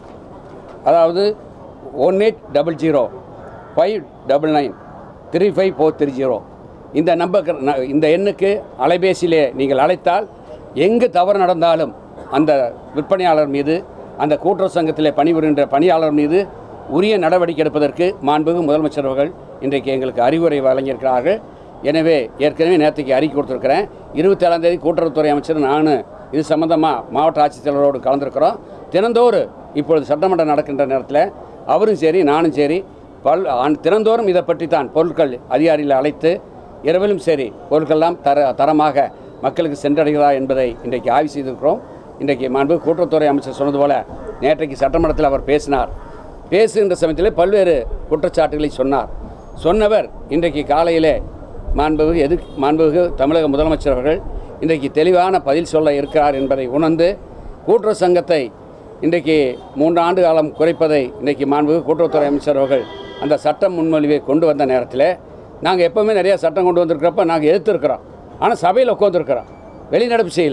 அதாவது one eight double zero five double nine three five four three zero இந்த நம்பர் இந்த எண்ணுக்கு அலைபேசியிலே நீங்கள் அழைத்தால் எங்கு தவறு நடந்தாலும் அந்த விற்பனையாளர் மீது அந்த கூட்டுறவு சங்கத்திலே பணிபுரிகின்ற பணியாளர் மீது உரிய நடவடிக்கை எடுப்பதற்கு மாண்புமிகு முதலமைச்சர் அவர்கள் இன்றைக்கு எங்களுக்கு அறிவுரை வழங்கியிருக்கிறார்கள் எனவே ஏற்கனவே நேற்றுக்கு அறிக்கை கொடுத்துருக்கிறேன் இருபத்தேழாம் தேதி கூட்டுறவுத்துறை அமைச்சர் நான் இது சம்பந்தமாக மாவட்ட ஆட்சித்தலைவரோடு கலந்துருக்கிறோம் தினந்தோறும் இப்பொழுது சட்டமன்றம் நடக்கின்ற நேரத்தில் அவரும் சரி நானும் சரி பல் ஆண்- தினந்தோறும் இதை பற்றி தான் பொருட்கள் அதிகாரிகளை அழைத்து இரவிலும் சரி பொருட்கள்லாம் தர தரமாக மக்களுக்கு சென்றடைகிறதா என்பதை இன்றைக்கு ஆய்வு செய்திருக்கிறோம் இன்றைக்கு மாண்பு கூட்டுறவுத்துறை அமைச்சர் சொன்னது போல நேற்றைக்கு சட்டமன்றத்தில் அவர் பேசினார் பேசுகின்ற சமயத்தில் பல்வேறு குற்றச்சாட்டுகளை சொன்னார் சொன்னவர் இன்றைக்கு காலையிலே மாண்புமிகு எதிர் மாண்புமிகு தமிழக முதலமைச்சர் அவர்கள் இன்றைக்கு தெளிவான பதில் சொல்ல இருக்கிறார் என்பதை உணர்ந்து கூட்டுறவு சங்கத்தை இன்றைக்கு மூன்று ஆண்டு காலம் குறைப்பதை இன்றைக்கு மாண்புமிகு கூட்டுறவுத்துறை அமைச்சர் அவர்கள் அந்த சட்டம் முன்மொழிவை கொண்டு வந்த நேரத்தில் நாங்கள் எப்போவுமே நிறைய சட்டம் கொண்டு வந்திருக்கிறப்ப நாங்கள் எதிர்த்துருக்கிறோம் ஆனால் சபையில் உட்காந்துருக்கிறோம் வெளிநடப்பு செய்யலை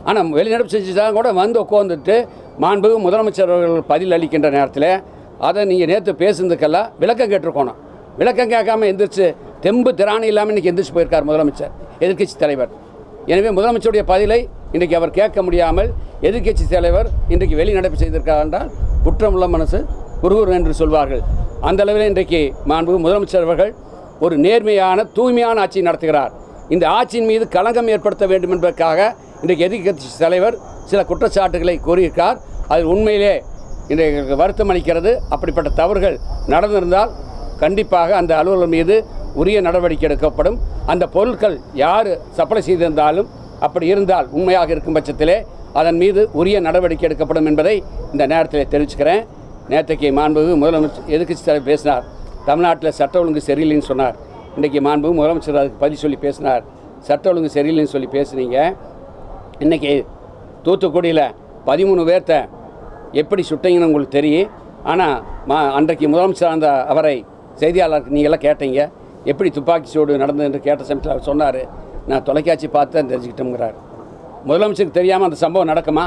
ஆனால் வெளிநடப்பு செஞ்சுட்டா கூட வந்து உட்காந்துட்டு மாண்புகு முதலமைச்சர் அவர்கள் பதில் அளிக்கின்ற நேரத்தில் அதை நீங்கள் நேற்று பேசுனதுக்கெல்லாம் விளக்கம் கேட்டிருக்கணும் விளக்கம் கேட்காம எந்திரிச்சு தெம்பு திராணி இல்லாமல் இன்றைக்கி எந்திரிச்சு போயிருக்கார் முதலமைச்சர் எதிர்க்கட்சி தலைவர் எனவே முதலமைச்சருடைய பதிலை இன்றைக்கு அவர் கேட்க முடியாமல் எதிர்க்கட்சி தலைவர் இன்றைக்கு வெளிநடப்பு செய்திருக்கார் என்றால் குற்றமுள்ள மனசு குருகுரு என்று சொல்வார்கள் அந்த அளவில் இன்றைக்கு மாண்பு முதலமைச்சர் அவர்கள் ஒரு நேர்மையான தூய்மையான ஆட்சி நடத்துகிறார் இந்த ஆட்சியின் மீது களங்கம் ஏற்படுத்த வேண்டும் என்பதற்காக இன்றைக்கு எதிர்க்கட்சி தலைவர் சில குற்றச்சாட்டுகளை கூறியிருக்கார் அது உண்மையிலே இன்றைக்கு வருத்தம் அளிக்கிறது அப்படிப்பட்ட தவறுகள் நடந்திருந்தால் கண்டிப்பாக அந்த அலுவலர் மீது உரிய நடவடிக்கை எடுக்கப்படும் அந்த பொருட்கள் யார் சப்ளை செய்திருந்தாலும் அப்படி இருந்தால் உண்மையாக இருக்கும் பட்சத்திலே அதன் மீது உரிய நடவடிக்கை எடுக்கப்படும் என்பதை இந்த நேரத்தில் தெரிவிச்சுக்கிறேன் நேற்றைக்கு மாண்புகு முதலமைச்சர் எதிர்க்கட்சி தலைவர் பேசினார் தமிழ்நாட்டில் சட்ட ஒழுங்கு சரியில்லைன்னு சொன்னார் இன்றைக்கி மாண்புகு முதலமைச்சர் அதுக்கு பதில் சொல்லி பேசினார் சட்ட ஒழுங்கு சரியில்லைன்னு சொல்லி பேசுனீங்க இன்றைக்கி தூத்துக்குடியில் பதிமூணு பேர்த்த எப்படி சுட்டீங்கன்னு உங்களுக்கு தெரியும் ஆனால் மா அன்றைக்கு முதலமைச்சர் அந்த அவரை செய்தியாளருக்கு நீங்களாம் கேட்டீங்க எப்படி துப்பாக்கி சூடு நடந்தது என்று கேட்ட சமயத்தில் அவர் சொன்னார் நான் தொலைக்காட்சி பார்த்து தான் தெரிஞ்சுக்கிட்டோங்கிறார் முதலமைச்சருக்கு தெரியாமல் அந்த சம்பவம் நடக்குமா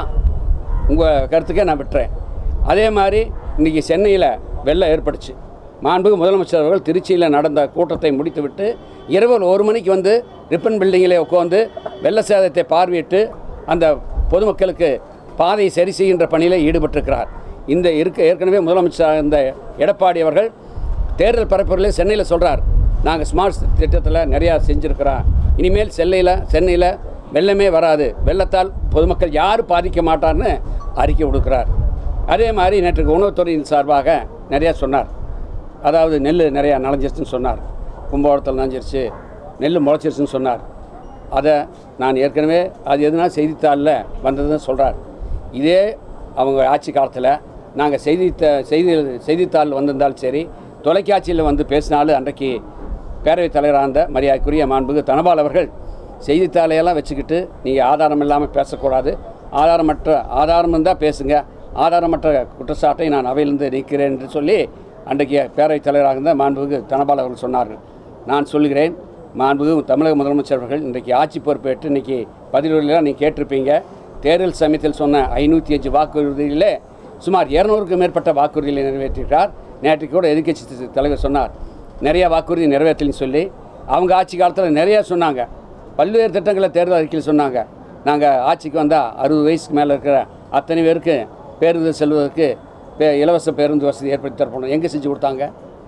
உங்கள் கருத்துக்கே நான் விட்டுறேன் அதே மாதிரி இன்றைக்கி சென்னையில் வெள்ளம் ஏற்பட்டுச்சு மாண்புகு முதலமைச்சர் அவர்கள் திருச்சியில் நடந்த கூட்டத்தை முடித்துவிட்டு இரவு ஒரு மணிக்கு வந்து ரிப்பன் பில்டிங்கிலே உட்காந்து வெள்ள சேதத்தை பார்வையிட்டு அந்த பொதுமக்களுக்கு பாதையை சரி செய்கின்ற பணியில் ஈடுபட்டிருக்கிறார் இந்த இருக்க ஏற்கனவே முதலமைச்சர் இந்த எடப்பாடி அவர்கள் தேர்தல் பரப்புரையிலே சென்னையில் சொல்கிறார் நாங்கள் ஸ்மார்ட் திட்டத்தில் நிறையா செஞ்சுருக்கிறோம் இனிமேல் சென்னையில் சென்னையில் வெள்ளமே வராது வெள்ளத்தால் பொதுமக்கள் யாரும் பாதிக்க மாட்டார்னு அறிக்கை கொடுக்குறார் அதே மாதிரி நேற்றுக்கு உணவுத்துறையின் சார்பாக நிறையா சொன்னார் அதாவது நெல் நிறையா நனைஞ்சிருச்சுன்னு சொன்னார் கும்பகோணத்தில் நனைஞ்சிருச்சு நெல் முளைச்சிருச்சுன்னு சொன்னார் அதை நான் ஏற்கனவே அது எதுனா செய்தித்தாளில் வந்ததுன்னு சொல்கிறார் இதே அவங்க ஆட்சி காலத்தில் நாங்கள் செய்தி செய்தி செய்தித்தாள் வந்திருந்தாலும் சரி தொலைக்காட்சியில் வந்து பேசினாலும் அன்றைக்கு பேரவைத் தலைவராக இருந்த மரியாதைக்குரிய மாண்புகு தனபால் அவர்கள் செய்தித்தாளையெல்லாம் வச்சுக்கிட்டு நீங்கள் ஆதாரம் இல்லாமல் பேசக்கூடாது ஆதாரமற்ற ஆதாரம் இருந்தால் பேசுங்க ஆதாரமற்ற குற்றச்சாட்டை நான் அவையிலிருந்து நீக்கிறேன் என்று சொல்லி அன்றைக்கு பேரவைத் தலைவராக இருந்த மாண்புகு தனபால் அவர்கள் சொன்னார்கள் நான் சொல்கிறேன் மாண்புகு தமிழக முதலமைச்சர் அவர்கள் இன்றைக்கு ஆட்சி பொறுப்பேற்று இன்றைக்கி பதினொருலாம் நீங்கள் கேட்டிருப்பீங்க தேர்தல் சமயத்தில் சொன்ன ஐநூற்றி அஞ்சு வாக்குறுதியிலே சுமார் இரநூறுக்கும் மேற்பட்ட வாக்குறுதிகளை நிறைவேற்றியிருக்கார் நேற்றைக்கு கூட எதிர்க்கட்சி தலைவர் சொன்னார் நிறைய வாக்குறுதி நிறைவேற்றலன்னு சொல்லி அவங்க ஆட்சி காலத்தில் நிறையா சொன்னாங்க பல்வேறு திட்டங்களை தேர்தல் அறிக்கையில் சொன்னாங்க நாங்கள் ஆட்சிக்கு வந்தால் அறுபது வயசுக்கு மேலே இருக்கிற அத்தனை பேருக்கு பேருந்து செல்வதற்கு பே இலவச பேருந்து வசதி ஏற்படுத்தி தரப்போம் எங்கே செஞ்சு கொடுத்தாங்க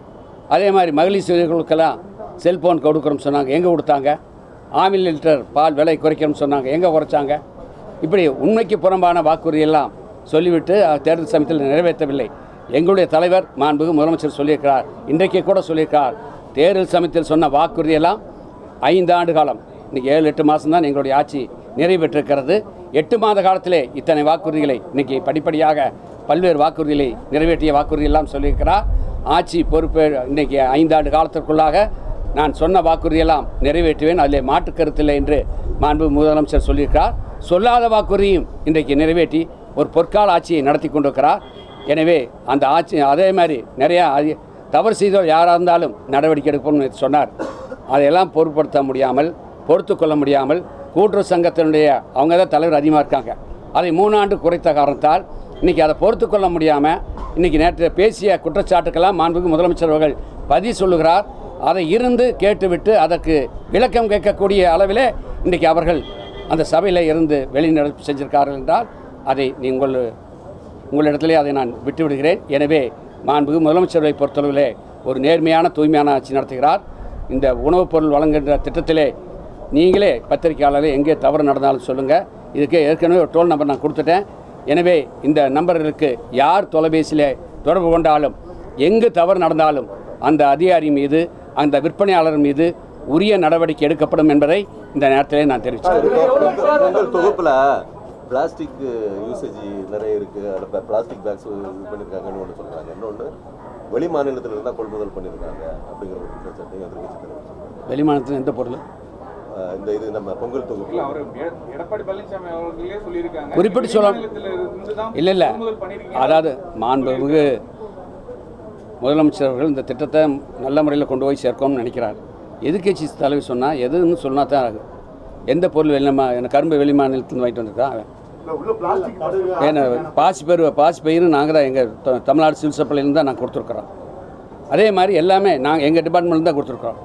அதே மாதிரி மகளிர் சிறுவர்களுக்கெல்லாம் செல்ஃபோன் கொடுக்குறோம்னு சொன்னாங்க எங்கே கொடுத்தாங்க ஆமில் லிட்டர் பால் விலை குறைக்கிறோம்னு சொன்னாங்க எங்கே குறைச்சாங்க இப்படி உண்மைக்கு புறம்பான வாக்குறுதி எல்லாம் சொல்லிவிட்டு அஹ், தேர்தல் சமயத்தில் நிறைவேற்றவில்லை எங்களுடைய தலைவர் மாண்புகு முதலமைச்சர் சொல்லியிருக்கிறார் இன்றைக்கு கூட சொல்லியிருக்கிறார் தேர்தல் சமயத்தில் சொன்ன வாக்குறுதியெல்லாம் ஐந்து ஆண்டு காலம் இன்றைக்கி ஏழு எட்டு மாதம் தான் எங்களுடைய ஆட்சி நிறைவேற்றிருக்கிறது எட்டு மாத காலத்திலே இத்தனை வாக்குறுதிகளை இன்றைக்கி படிப்படியாக பல்வேறு வாக்குறுதிகளை நிறைவேற்றிய வாக்குறுதி எல்லாம் சொல்லியிருக்கிறார் ஆட்சி பொறுப்பு இன்றைக்கி ஐந்தாண்டு காலத்திற்குள்ளாக நான் சொன்ன வாக்குறுதியெல்லாம் நிறைவேற்றுவேன் அதில் மாற்று கருத்தில்லை என்று மாண்பு முதலமைச்சர் சொல்லியிருக்கிறார் சொல்லாத வாக்குறுதியும் இன்றைக்கு நிறைவேற்றி ஒரு பொற்கால ஆட்சியை நடத்தி கொண்டிருக்கிறார் எனவே அந்த ஆட்சி அதே மாதிரி நிறையா அதி- தவறு செய்தவர் யாராக இருந்தாலும் நடவடிக்கை எடுப்போம்னு சொன்னார் அதையெல்லாம் பொருட்படுத்த முடியாமல் பொறுத்து கொள்ள முடியாமல் கூட்டுறவு சங்கத்தினுடைய அவங்க தான் தலைவர் அதிகமாக இருக்காங்க அதை மூணாண்டு குறைத்த காரணத்தால் இன்றைக்கி அதை பொறுத்து கொள்ள முடியாமல் இன்றைக்கி நேற்று பேசிய குற்றச்சாட்டுக்கெல்லாம் மாண்புக்கு முதலமைச்சர் அவர்கள் பதில் சொல்லுகிறார் அதை இருந்து கேட்டுவிட்டு அதற்கு விளக்கம் கேட்கக்கூடிய அளவிலே இன்றைக்கி அவர்கள் அந்த சபையில் இருந்து வெளிநடப்பு செஞ்சிருக்கார்கள் என்றால் அதை நீங்கள் உங்களிடத்திலே அதை நான் விட்டு விடுகிறேன் எனவே மாண்புகு முதலமைச்சரை பொறுத்தளவிலே ஒரு நேர்மையான தூய்மையான ஆட்சி நடத்துகிறார் இந்த உணவுப் பொருள் வழங்குகின்ற திட்டத்திலே நீங்களே பத்திரிகையாளர்களே எங்கே தவறு நடந்தாலும் சொல்லுங்கள் இதுக்கு ஏற்கனவே ஒரு டோல் நம்பர் நான் கொடுத்துட்டேன் எனவே இந்த நம்பர்களுக்கு யார் தொலைபேசியில் தொடர்பு கொண்டாலும் எங்கு தவறு நடந்தாலும் அந்த அதிகாரி மீது அந்த விற்பனையாளர் மீது உரிய நடவடிக்கை எடுக்கப்படும் என்பதை இந்த நேரத்திலே நான் தெரிவித்தேன் உங்கள் தொகுப்புல பிளாஸ்டிக் யூசேஜ் நிறைய இருக்கு அதில் பிளாஸ்டிக் பேக்ஸ் இது பண்ணியிருக்காங்கன்னு ஒன்று சொல்றாங்க இன்னொன்று வெளி மாநிலத்தில் இருந்தால் கொள்முதல் பண்ணியிருக்காங்க அப்படிங்கிற ஒரு குற்றச்சாட்டு எதிர்கட்சி தலைவர் சொல்றாங்க. வெளிமாநிலத்தில் எந்த பொருள் அஹ் இந்த இது நம்ம பொங்கல் இல்ல தொகுப்பு அவர் எட- எடப்பாடி பழனிசாமி அவர்களே சொல்லியிருக்காங்க குறிப்பிட்டு சொல்ல- வெளிமாநிலத்துல இருந்துதான் இல்லை இல்லை கொள்முதல் பண்ணியிருக்கீங்க. அதாவது மாண்புமிகு முதலமைச்சர் அவர்கள் இந்த திட்டத்தை நல்ல முறையில் கொண்டு போய் சேர்க்கணும்னு நினைக்கிறார் எதிர்க்கட்சி தலைவர் சொன்னால் எதுன்னு சொன்னா தான் ஆகும் எந்த பொருள் வெளிமா என்ன கரும்பு வெளி மாநிலத்துலேருந்து வாங்கிட்டு வந்திருக்கான் அவன் உள்ள பிளாஸ்டிக் படுகு ஏன்னா பாசி பயிர் பாசி பயிரும் நாங்கள் தான் எங்கள் தமிழ்நாடு சிவில் சப்ளைலேருந்து தான் நாங்கள் கொடுத்துருக்குறோம் அதே மாதிரி எல்லாமே நாங்கள் எங்கள் டிபார்ட்மெண்ட்லேருந்து தான் கொடுத்துருக்குறோம்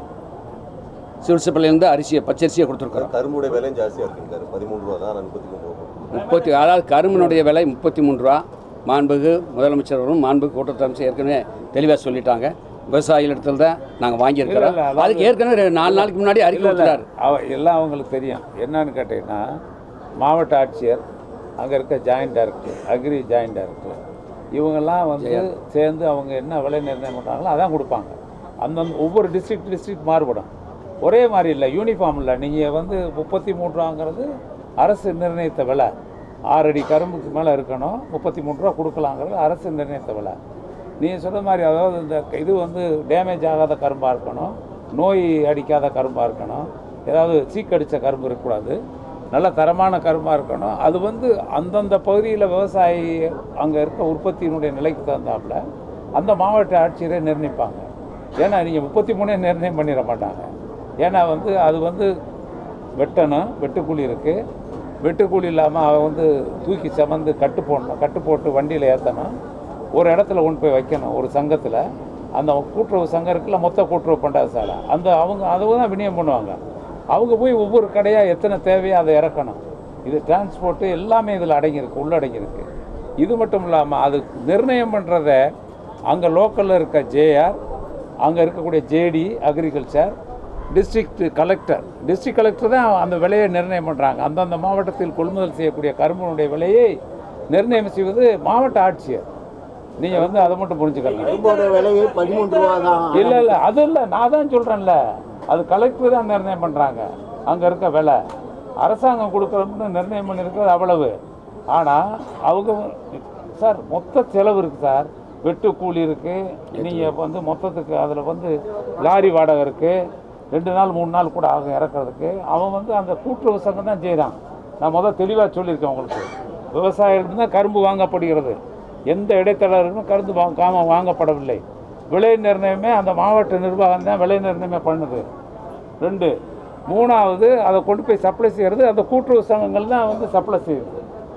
சிவில் சப்ளைலேருந்து அரிசியை பச்சரிசியை கொடுத்துருக்குறோம் கரும்புடைய விலையும் ஜாஸ்தியாக இருக்குங்க பதிமூணு ரூபா தான் முப்பத்தி மூணு ரூபா முப்பத்தி அதாவது கரும்பினுடைய விலை முப்பத்தி மூணு ரூபா மாண்புகு முதலமைச்சரும் மாண்புகு கூட்டத்தை அமைச்சர் ஏற்கனவே தெளிவாக சொல்லிட்டாங்க விவசாயிகள் இடத்துல தான் நாங்கள் வாங்கியிருக்கிறோம் இல்ல, இல்ல, அதாவது- அதுக்கு ஏற்கனவே ரெ- நாலு நாளைக்கு முன்னாடி அறிக்கை இல்லை இல்லை கொடுத்துட்டாரு அவ எல்லாம் அவங்களுக்கு தெரியும் என்னன்னு கேட்டிங்கன்னா மாவட்ட ஆட்சியர் அங்கே இருக்க joint director agri joint director இவங்கெல்லாம் வந்து சேர்ந்து அவங்க என்ன விலை நிர்ணயம் பண்ணுறாங்களோ அதான் கொடுப்பாங்க அந்தந்த ஒவ்வொரு டிஸ்ட்ரிக்ட் டிஸ்ட்ரிக்ட் மாறுபடும் ஒரே மாதிரி இல்லை யூனிஃபார்ம் இல்லை நீங்கள் வந்து முப்பத்தி மூணு ரூபாங்கிறது அரசு நிர்ணயித்த விலை ஆறு அடி கரும்புக்கு மேலே இருக்கணும் முப்பத்தி மூணு ரூபா கொடுக்கலாங்கிறது அரசு நிர்ணயித்த விலை நீங்கள் சொன்ன மாதிரி அதாவது இந்த இது வந்து டேமேஜ் ஆகாத கரும்பாக இருக்கணும் நோய் அடிக்காத கரும்பாக இருக்கணும் ஏதாவது சீக்கடித்த கரும்பு இருக்கக்கூடாது நல்ல தரமான கரும்பாக இருக்கணும் அது வந்து அந்தந்த பகுதியில் விவசாயி அங்கே இருக்க உற்பத்தியினுடைய நிலைக்கு தகுந்தாப்புல அந்த மாவட்ட ஆட்சியரை நிர்ணயிப்பாங்க ஏன்னா நீங்கள் முப்பத்தி மூணே நிர்ணயம் பண்ணிட மாட்டாங்க ஏன்னா வந்து அது வந்து வெட்டணும் வெட்டுக்கூலி இருக்குது வெட்டுக்கூலி இல்லாமல் அவன் வந்து தூக்கி சுமந்து கட்டு போடணும் கட்டு போட்டு வண்டியில் ஏற்றணும் ஒரு இடத்துல கொண்டு போய் வைக்கணும் ஒரு சங்கத்தில் அந்த கூட்டுறவு சங்கம் இருக்குல்ல மொத்த கூட்டுறவு பண்டாத சாலை அந்த அவங்க அதை தான் விநியோகம் பண்ணுவாங்க அவங்க போய் ஒவ்வொரு கடையாக எத்தனை தேவையோ அதை இறக்கணும் இது டிரான்ஸ்போர்ட்டு எல்லாமே இதில் அடங்கியிருக்கு உள்ளடங்கியிருக்கு இது மட்டும் இல்லாமல் அது நிர்ணயம் பண்ணுறத அங்கே லோக்கலில் இருக்க ஜேஆர் அங்கே இருக்கக்கூடிய JD agriculture district collector district collector தான் அந்த விலையை நிர்ணயம் பண்ணுறாங்க அந்தந்த மாவட்டத்தில் கொள்முதல் செய்யக்கூடிய கரும்பினுடைய விலையை நிர்ணயம் செய்வது மாவட்ட ஆட்சியர் நீங்கள் வந்து அதை மட்டும் புரிஞ்சுக்கலாம் கரும்போட விலையே பதிமூன்று ரூபா தான் இல்லை இல்லை அது இல்லை நான் தான் சொல்கிறேன்ல அது கலெக்டர் தான் நிர்ணயம் பண்ணுறாங்க அங்கே இருக்க விலை அரசாங்கம் கொடுக்குறோம்னு நிர்ணயம் பண்ணியிருக்கிறது அவ்வளவு ஆனால் அவங்க சார் மொத்த செலவு இருக்குது சார் வெட்டு கூலி இருக்குது நீங்கள் வந்து மொத்தத்துக்கு அதில் வந்து லாரி வாடகை இருக்குது ரெண்டு நாள் மூணு நாள் கூட ஆகும் இறக்குறதுக்கு அவன் வந்து அந்த கூட்டுறவு சங்கம் தான் செய்கிறான் நான் முதல் தெளிவாக சொல்லியிருக்கேன் உங்களுக்கு விவசாயிகளிடம் தான் கரும்பு வாங்கப்படுகிறது எந்த இடைத்தரகர்களும் கரும்பு வாங்காம வாங்கப்படவில்லை விலை நிர்ணயமே அந்த மாவட்ட நிர்வாகம் தான் விலை நிர்ணயமே பண்ணுது ரெண்டு மூணாவது அதை கொண்டு போய் சப்ளை செய்கிறது அந்த கூட்டுறவு சங்கங்கள் தான் வந்து சப்ளை செய்யுது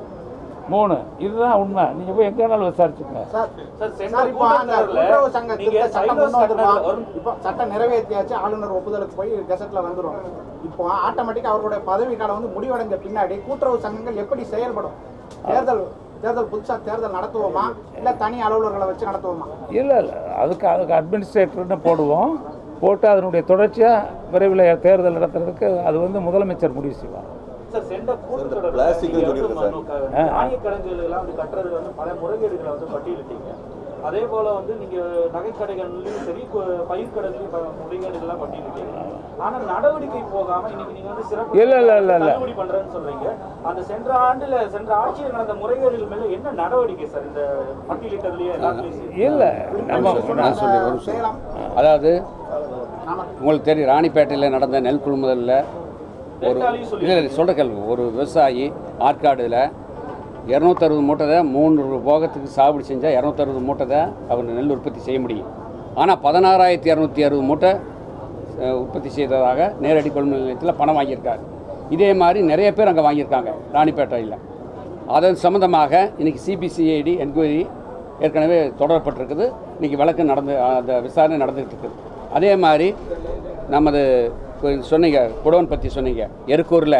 மூணு இதுதான் உண்மை நீங்கள் போய் எங்கே வேணாலும் விசாரிச்சுக்கங்க சார் சார், சென்ற சார் இப்போ அந்த கூட்டத்தொடர்ல கூட்டுறவு சங்க நீங்க திருத்த சட்டம் சைவ கொண்டு வந்துருமா சட்டத்துல வரும். இப்போ சட்டம் நிறைவேற்றியாச்சு ஆளுநர் ஒப்புதலுக்கு போய் கெசட்ல வந்துரும் இப்போ ஆட்டோமேட்டிக்கா அவருடைய பதவி காலம் வந்து முடிவடைஞ்ச பின்னாடி கூட்டுறவு சங்கங்கள் எப்படி செயல்படும் தேர்தல் தேர்தல் புதுசா தேர்தல் நடத்துவோமா இல்ல தனி அலுவலர்களை வச்சு நடத்துவோமா இல்லை இல்லை அதுக்கு அதுக்கு அட்மினிஸ்ட்ரேட்டர்னு போடுவோம் போட்டு அதனுடைய தொடர்ச்சியாக விரைவில் தேர்தல் நடத்துறதுக்கு அது வந்து முதலமைச்சர் முடிவு செய்வார் சார் சென்ற கூட்டத்தொடர்ல plastic னு நீங்க சொல்லியிருக்கேன் வந்து சார். மனு- ஆ. தானிய கிடங்குகள் எல்லாம் வந்து கட்டுறதுல வந்து பல முறைகேடுகளை வந்து பட்டியலிட்டீங்க அதே போல வந்து நீங்க நகைக்கடைகள்லயும் சரி கு- பயிர் கடன்லயும் பல முறைகேடுகள் எல்லாம் பட்டியலிட்டீங்க ஆனா நடவடிக்கை போகாம இன்னைக்கு நீங்க வந்து சிறப்பு இல்ல, இல்ல, இல்ல, இல்ல. தள்ளுபடி பண்றேன்னு சொல்றீங்க அந்த சென்ற ஆண்டுல சென்ற ஆட்சியில் நடந்த முறைகேடுகள் மேல என்ன நடவடிக்கை சார் இந்த பட்டியலிட்டதுலயே எல்லாத்துலயும் இல்லை நம்ம நான் சொல்லி ஒரு நிமிஷம். சேலம் அதாவது நாமக்கல் உங்களுக்கு தெரியும் ராணிப்பேட்டையில் நடந்த நெல் கொள்முதலில் ஒரு டெல்டாலையும் சொல்லி இல்லை சொல்கிற கேள்வி ஒரு விவசாயி ஆற்காடுல இரநூத்தறுபது மூட்டை தான் மூணு போகத்துக்கு சாகுபடி செஞ்சால் இரநூத்தறுபது மூட்டை தான் அவர் நெல் உற்பத்தி செய்ய முடியும் ஆனால் பதினாறாயிரத்தி இரநூத்தி அறுபது மூட்டை அஹ், உற்பத்தி செய்ததாக நேரடி கொள்முதல் நிலையத்தில் பணம் வாங்கியிருக்காரு இதே மாதிரி நிறைய பேர் அங்கே வாங்கியிருக்காங்க ராணிப்பேட்டையில் அதன் சம்மந்தமாக இன்றைக்கி சிபிசிஐடி என்கொயரி ஏற்கனவே தொடரப்பட்டிருக்குது இன்றைக்கி வழக்கு நடந்து அந்த விசாரணை நடந்துகிட்டு இருக்குது அதே மாதிரி நமது கொ- சொன்னீங்க குடோன் பற்றி சொன்னீங்க எருக்கூரில்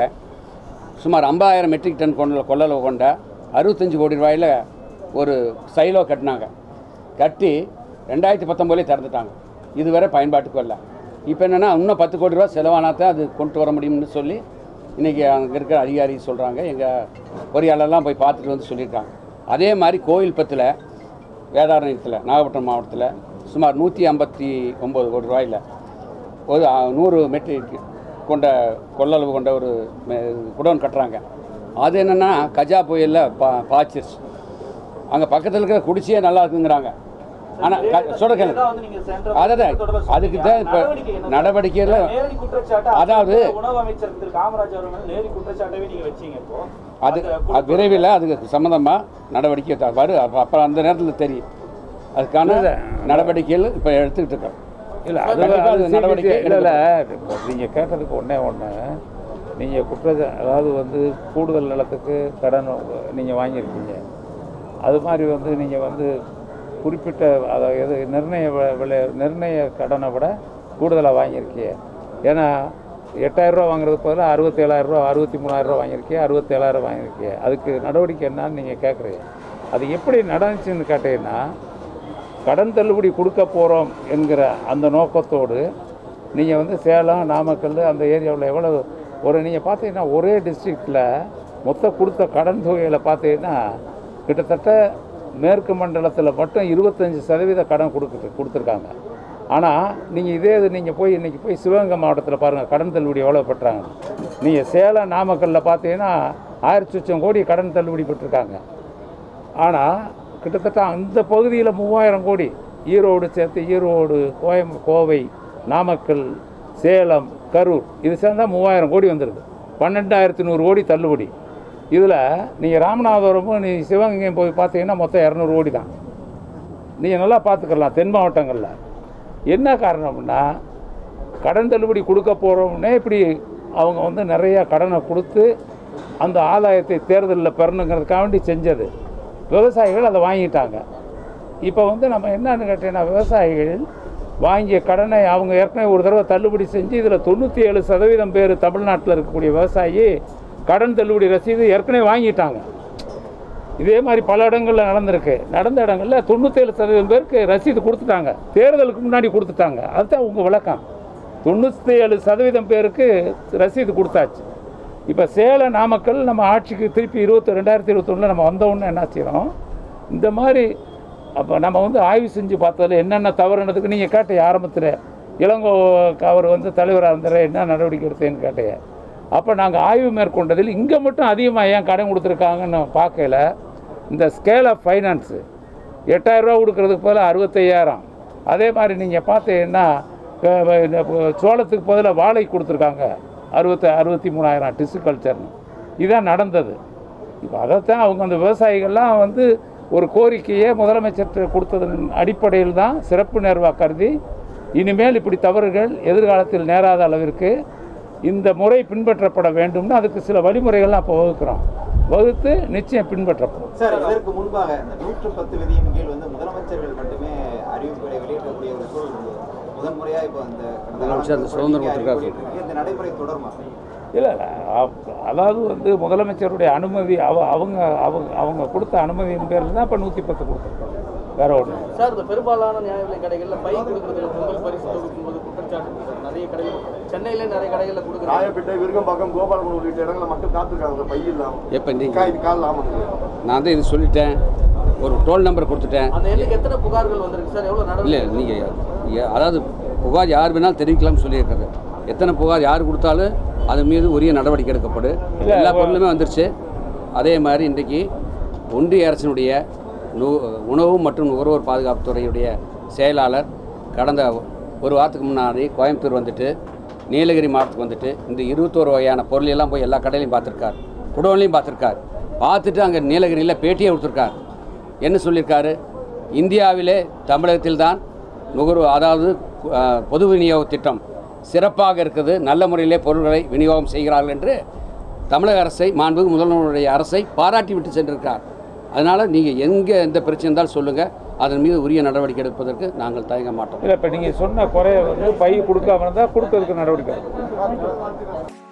சுமார் ஐம்பதாயிரம் மெட்ரிக் டன் கொண்ட கொள்ளளவு கொண்ட அறுபத்தஞ்சு கோடி ரூபாயில் ஒரு சைலோ கட்டினாங்க கட்டி ரெண்டாயிரத்தி பத்தொம்போதுலேயே திறந்துட்டாங்க இதுவரை பயன்பாட்டுக்கு வரல இப்போ என்னென்னா இன்னும் பத்து கோடி ரூபா செலவானா தான் அது கொண்டு வர முடியும்னு சொல்லி இன்றைக்கி அங்கே இருக்கிற அதிகாரி சொல்கிறாங்க எங்கள் பொறியாளர்லாம் போய் பார்த்துட்டு வந்து சொல்லியிருக்காங்க அதே மாதிரி கோயில்பத்தில் வேதாரண்யத்தில் நாகப்பட்டினம் மாவட்டத்தில் சுமார் நூற்றி ஐம்பத்தி ஒம்பது கோடி ரூபாயில் ஒரு அ, நூறு மெட்ரிக் கொண்ட கொள்ளளவு கொண்ட ஒரு மெ- குடோன் கட்டுறாங்க அது என்னென்னா கஜா புயலில் பா பாய்ச்சிருச்சு அங்கே பக்கத்தில் இருக்கிற குடிசையே நல்லா இருக்குங்கிறாங்க ஆனால் சொல்ற கேளு இதான் வந்து நீங்க சென்ற அதான் கூட்டத்தொடர்ல அதுக்கு சொன்னீங்க. தான் இப்போ நடவடிக்கை என்ன? நடவடிக்கையில் நேரடி குற்றச்சாட்டு அதாவது- உணவு அமைச்சர் திரு காமராஜ் அவர்கள் மேல நேரடி குற்றச்சாட்டவே நீங்க வச்சீங்க இப்போ அது அந்த அது விரைவில் அதுக்கு சம்மந்தமாக நடவடிக்கை த- வரும் அப்ப- அப்புறம் அந்த நேரத்தில் தெரியும் அதுக்கான நடவடிக்கைகள் இப்போ எடுத்துக்கிட்டு இருக்கோம் இல்லை அது கண்டிப்பா அது அது நடவடிக்கை நடவடிக்கை இல்லை இல்லை நீங்கள் கேட்டதுக்கு ஒன்றே ஒன்று நீங்கள் குற்றச்சா அதாவது வந்து கூடுதல் நிலத்துக்கு கடன் நீங்கள் வாங்கியிருக்கீங்க அது மாதிரி வந்து நீங்கள் வந்து குறிப்பிட்ட அதாவது நிர்ணய வ- விலை நிர்ணய கடனை விட கூடுதலாக வாங்கியிருக்கீங்க ஏன்னா எட்டாயிரரூவா வாங்குறதுக்கு பதிலாக அறுபத்தேழாயிரரூவா அறுபத்தி மூணாயிரரூவா வாங்கியிருக்கீங்க அறுபத்தேழாயிரம் வாங்கியிருக்கீங்க அதுக்கு நடவடிக்கை என்னன்னு நீங்கள் கேட்குறீங்க அது எப்படி நடந்துச்சுன்னு கேட்டீங்கன்னா கடன் தள்ளுபடி கொடுக்க போகிறோம் என்கிற அந்த நோக்கத்தோடு நீங்கள் வந்து சேலம் நாமக்கல் அந்த ஏரியாவில் எவ்வளவு ஒரு நீங்கள் பார்த்தீங்கன்னா ஒரே டிஸ்ட்ரிக்டில் மொத்த கொடுத்த கடன் தொகையில் பார்த்தீங்கன்னா கிட்டத்தட்ட மேற்கு மண்டலத்தில் மட்டும் இருபத்தஞ்சி சதவீத கடன் கொடுக்கு கொடுத்துருக்காங்க ஆனால் நீங்கள் இதே இது நீங்கள் போய் இன்றைக்கி போய் சிவகங்கை மாவட்டத்தில் பாருங்கள் கடன் தள்ளுபடி எவ்வளோ பெற்றாங்க நீங்கள் சேலம் நாமக்கல்லில் பார்த்தீங்கன்னா ஆயிரத்தி சொச்சம் கோடி கடன் தள்ளுபடி பெற்றிருக்காங்க ஆனால் கிட்டத்தட்ட அந்த பகுதியில் மூவாயிரம் கோடி ஈரோடு சேர்த்து ஈரோடு கோயம் கோவை நாமக்கல் சேலம் கரூர் இது சேர்ந்தா மூவாயிரம் கோடி வந்துடுது பன்னெண்டாயிரத்தி நூறு கோடி தள்ளுபடி இதில் நீங்கள் ராமநாதபுரமும் நீ சிவகங்கையும் போய் பார்த்தீங்கன்னா மொத்தம் இரநூறு கோடி தான் நீங்கள் நல்லா பார்த்துக்கலாம் தென் மாவட்டங்களில் என்ன காரணம்னா கடன் தள்ளுபடி கொடுக்க போகிறோம்னே இப்படி அவங்க வந்து நிறையா கடனை கொடுத்து அந்த ஆதாயத்தை தேர்தலில் பெறணுங்கிறதுக்காக வேண்டி செஞ்சது விவசாயிகள் அதை வாங்கிட்டாங்க இப்போ வந்து நம்ம என்னன்னு கேட்டீங்கன்னா விவசாயிகள் வாங்கிய கடனை அவங்க ஏற்கனவே ஒரு தடவை தள்ளுபடி செஞ்சு இதில் தொண்ணூற்றி ஏழு சதவீதம் பேர் தமிழ்நாட்டில் இருக்கக்கூடிய விவசாயி கடன் தள்ளுபடி ரசீது ஏற்கனவே வாங்கிட்டாங்க இதே மாதிரி பல இடங்களில் நடந்திருக்கு நடந்த இடங்களில் தொண்ணூற்றேழு சதவீதம் பேருக்கு ரசீது கொடுத்துட்டாங்க தேர்தலுக்கு முன்னாடி கொடுத்துட்டாங்க அதுதான் உங்கள் விளக்கம் தொண்ணூற்றி ஏழு சதவீதம் பேருக்கு ரசீது கொடுத்தாச்சு இப்போ சேலம் நாமக்கல் நம்ம ஆட்சிக்கு திருப்பி இருபத்தி ரெண்டாயிரத்தி இருபத்தொன்னில் நம்ம வந்தோடனே என்ன செய்கிறோம் இந்த மாதிரி அப்போ நம்ம வந்து ஆய்வு செஞ்சு பார்த்ததுல என்னென்ன தவறுனதுக்கு நீங்கள் கேட்டீங்க ஆரம்பத்தில் இளங்கோ அவர் வந்து தலைவராக இருந்தார் என்ன நடவடிக்கை எடுத்தேன்னு கேட்டீங்க அப்போ நாங்கள் ஆய்வு மேற்கொண்டதில் இங்கே மட்டும் அதிகமாக ஏன் கடன் கொடுத்துருக்காங்கன்னு பார்க்கல இந்த ஸ்கேல் ஆஃப் ஃபைனான்ஸு எட்டாயிரரூவா கொடுக்கறதுக்கு பதிலாக அறுபத்தையாயிரம் அதே மாதிரி நீங்கள் பார்த்தீங்கன்னா க- வ- இந்த ப- சோளத்துக்கு பதிலாக வாழை கொடுத்துருக்காங்க அறுபத்தி அறுபத்தி மூணாயிரம் டிஸ்ஸு கல்ச்சர்னு இதான் நடந்தது இப்போ அதைத்தான் அவங்க அந்த விவசாயிகள்லாம் வந்து ஒரு கோரிக்கையை முதலமைச்சர்கிட்ட கொடுத்ததன் அடிப்படையில் தான் சிறப்பு நேர்வாக கருதி இனிமேல் இப்படி தவறுகள் எதிர்காலத்தில் நேராத அளவிற்கு இந்த முறை பின்பற்றப்பட வேண்டும்னு அதுக்கு சில வழிமுறைகள்லாம் இப்போ வகுக்கிறோம் வகுத்து நிச்சயம் பின்பற்றப்படும் சார் இதற்கு முன்பாக இந்த நூற்று பத்து விதியின் கீழ் வந்து முதலமைச்சர்கள் மட்டுமே அறிவிப்புகளை வெளியிடக்கூடிய ஒரு சூழல் இருந்தது முதன்முறையா இப்போ அந்த கடந்த முதலமைச்சர் அந்த காலத்துல சுதந்திரம் அறிவிப்பு கொடுத்திருக்காரு. வெளியிட்டிருக்கு. இந்த நடைமுறை தொடருமா இல்லை இல்லை அதாவது வந்து முதலமைச்சருடைய அனுமதி அவ அவங்க அவங்க அவங்க கொடுத்த அனுமதியின் பேரில் தான் இப்போ நூற்றி பத்து கொடுத்துருக்காங்க வேற ஒன்று சார் இந்த பெரும்பாலான நியாய விலை கடைகளில் பை கொடுக்குறதுல பொங்கல் பரிசு தொகுக்கும் போது குற்றச்சாட்டு இருக்கு சார் நிறைய கடைகள் சென்னையில நிறைய கடைகளில் கொடுக்குறாங்க ராயப்பேட்டை விருகம்பாக்கம் கோபாலகுளம் உள்ளிட்ட இடங்களில் மக்கள் காத்திருக்காங்க பை இல்லாம எப்போ நீங்கள் காய் கால் ஆமாங்க நான் தான் இது சொல்லிட்டேன் ஒரு டோல் நம்பர் கொடுத்துட்டேன் அந்த எண்ணிக்கை எத்தனை புகார்கள் வந்திருக்கு சார் எவ்வளோ இல்லை நடவடிக்கை நீங்கள் அதாவது புகார் யார் வேணாலும் தெரிவிக்கலாம்னு சொல்லியிருக்காரு எத்தனை புகார் யார் கொடுத்தாலும் அது மீது உரிய நடவடிக்கை எடுக்கப்படும் எல்லா பொருளுமே வந்துருச்சு அதே மாதிரி இன்றைக்கி ஒன்றிய அரசினுடைய நு உணவு மற்றும் நுகர்வோர் பாதுகாப்புத் துறையுடைய செயலாளர் கடந்த ஒரு வாரத்துக்கு முன்னாடி கோயம்புத்தூர் வந்துட்டு நீலகிரி மாவட்டத்துக்கு வந்துட்டு இந்த இருபத்தோரு வகையான பொருள் எல்லாம் போய் எல்லா கடையிலையும் பார்த்துருக்கார் குடோன்லையும் பார்த்துருக்கார் பார்த்துட்டு அங்கே நீலகிரியில் பேட்டியை கொடுத்துருக்கார் என்ன சொல்லியிருக்காரு இந்தியாவிலே தமிழகத்தில்தான் நுகர்வு அதாவது அஹ், பொது விநியோக திட்டம் சிறப்பாக இருக்குது நல்ல முறையிலே பொருட்களை விநியோகம் செய்கிறார்கள் என்று தமிழக அரசை மாண்புமிகு முதல்வருடைய அரசை பாராட்டி விட்டு சென்றிருக்கார் அதனால் நீங்கள் எங்கே எந்த பிரச்சனை இருந்தாலும் சொல்லுங்கள் அதன் மீது உரிய நடவடிக்கை எடுப்பதற்கு நாங்கள் தயங்க மாட்டோம் இல்லை இப்போ நீங்கள் சொன்ன குறைய வந்து பை கொடுக்காம இருந்தால் கொடுக்கறதுக்கு நடவடிக்கை எடுக்கணும்.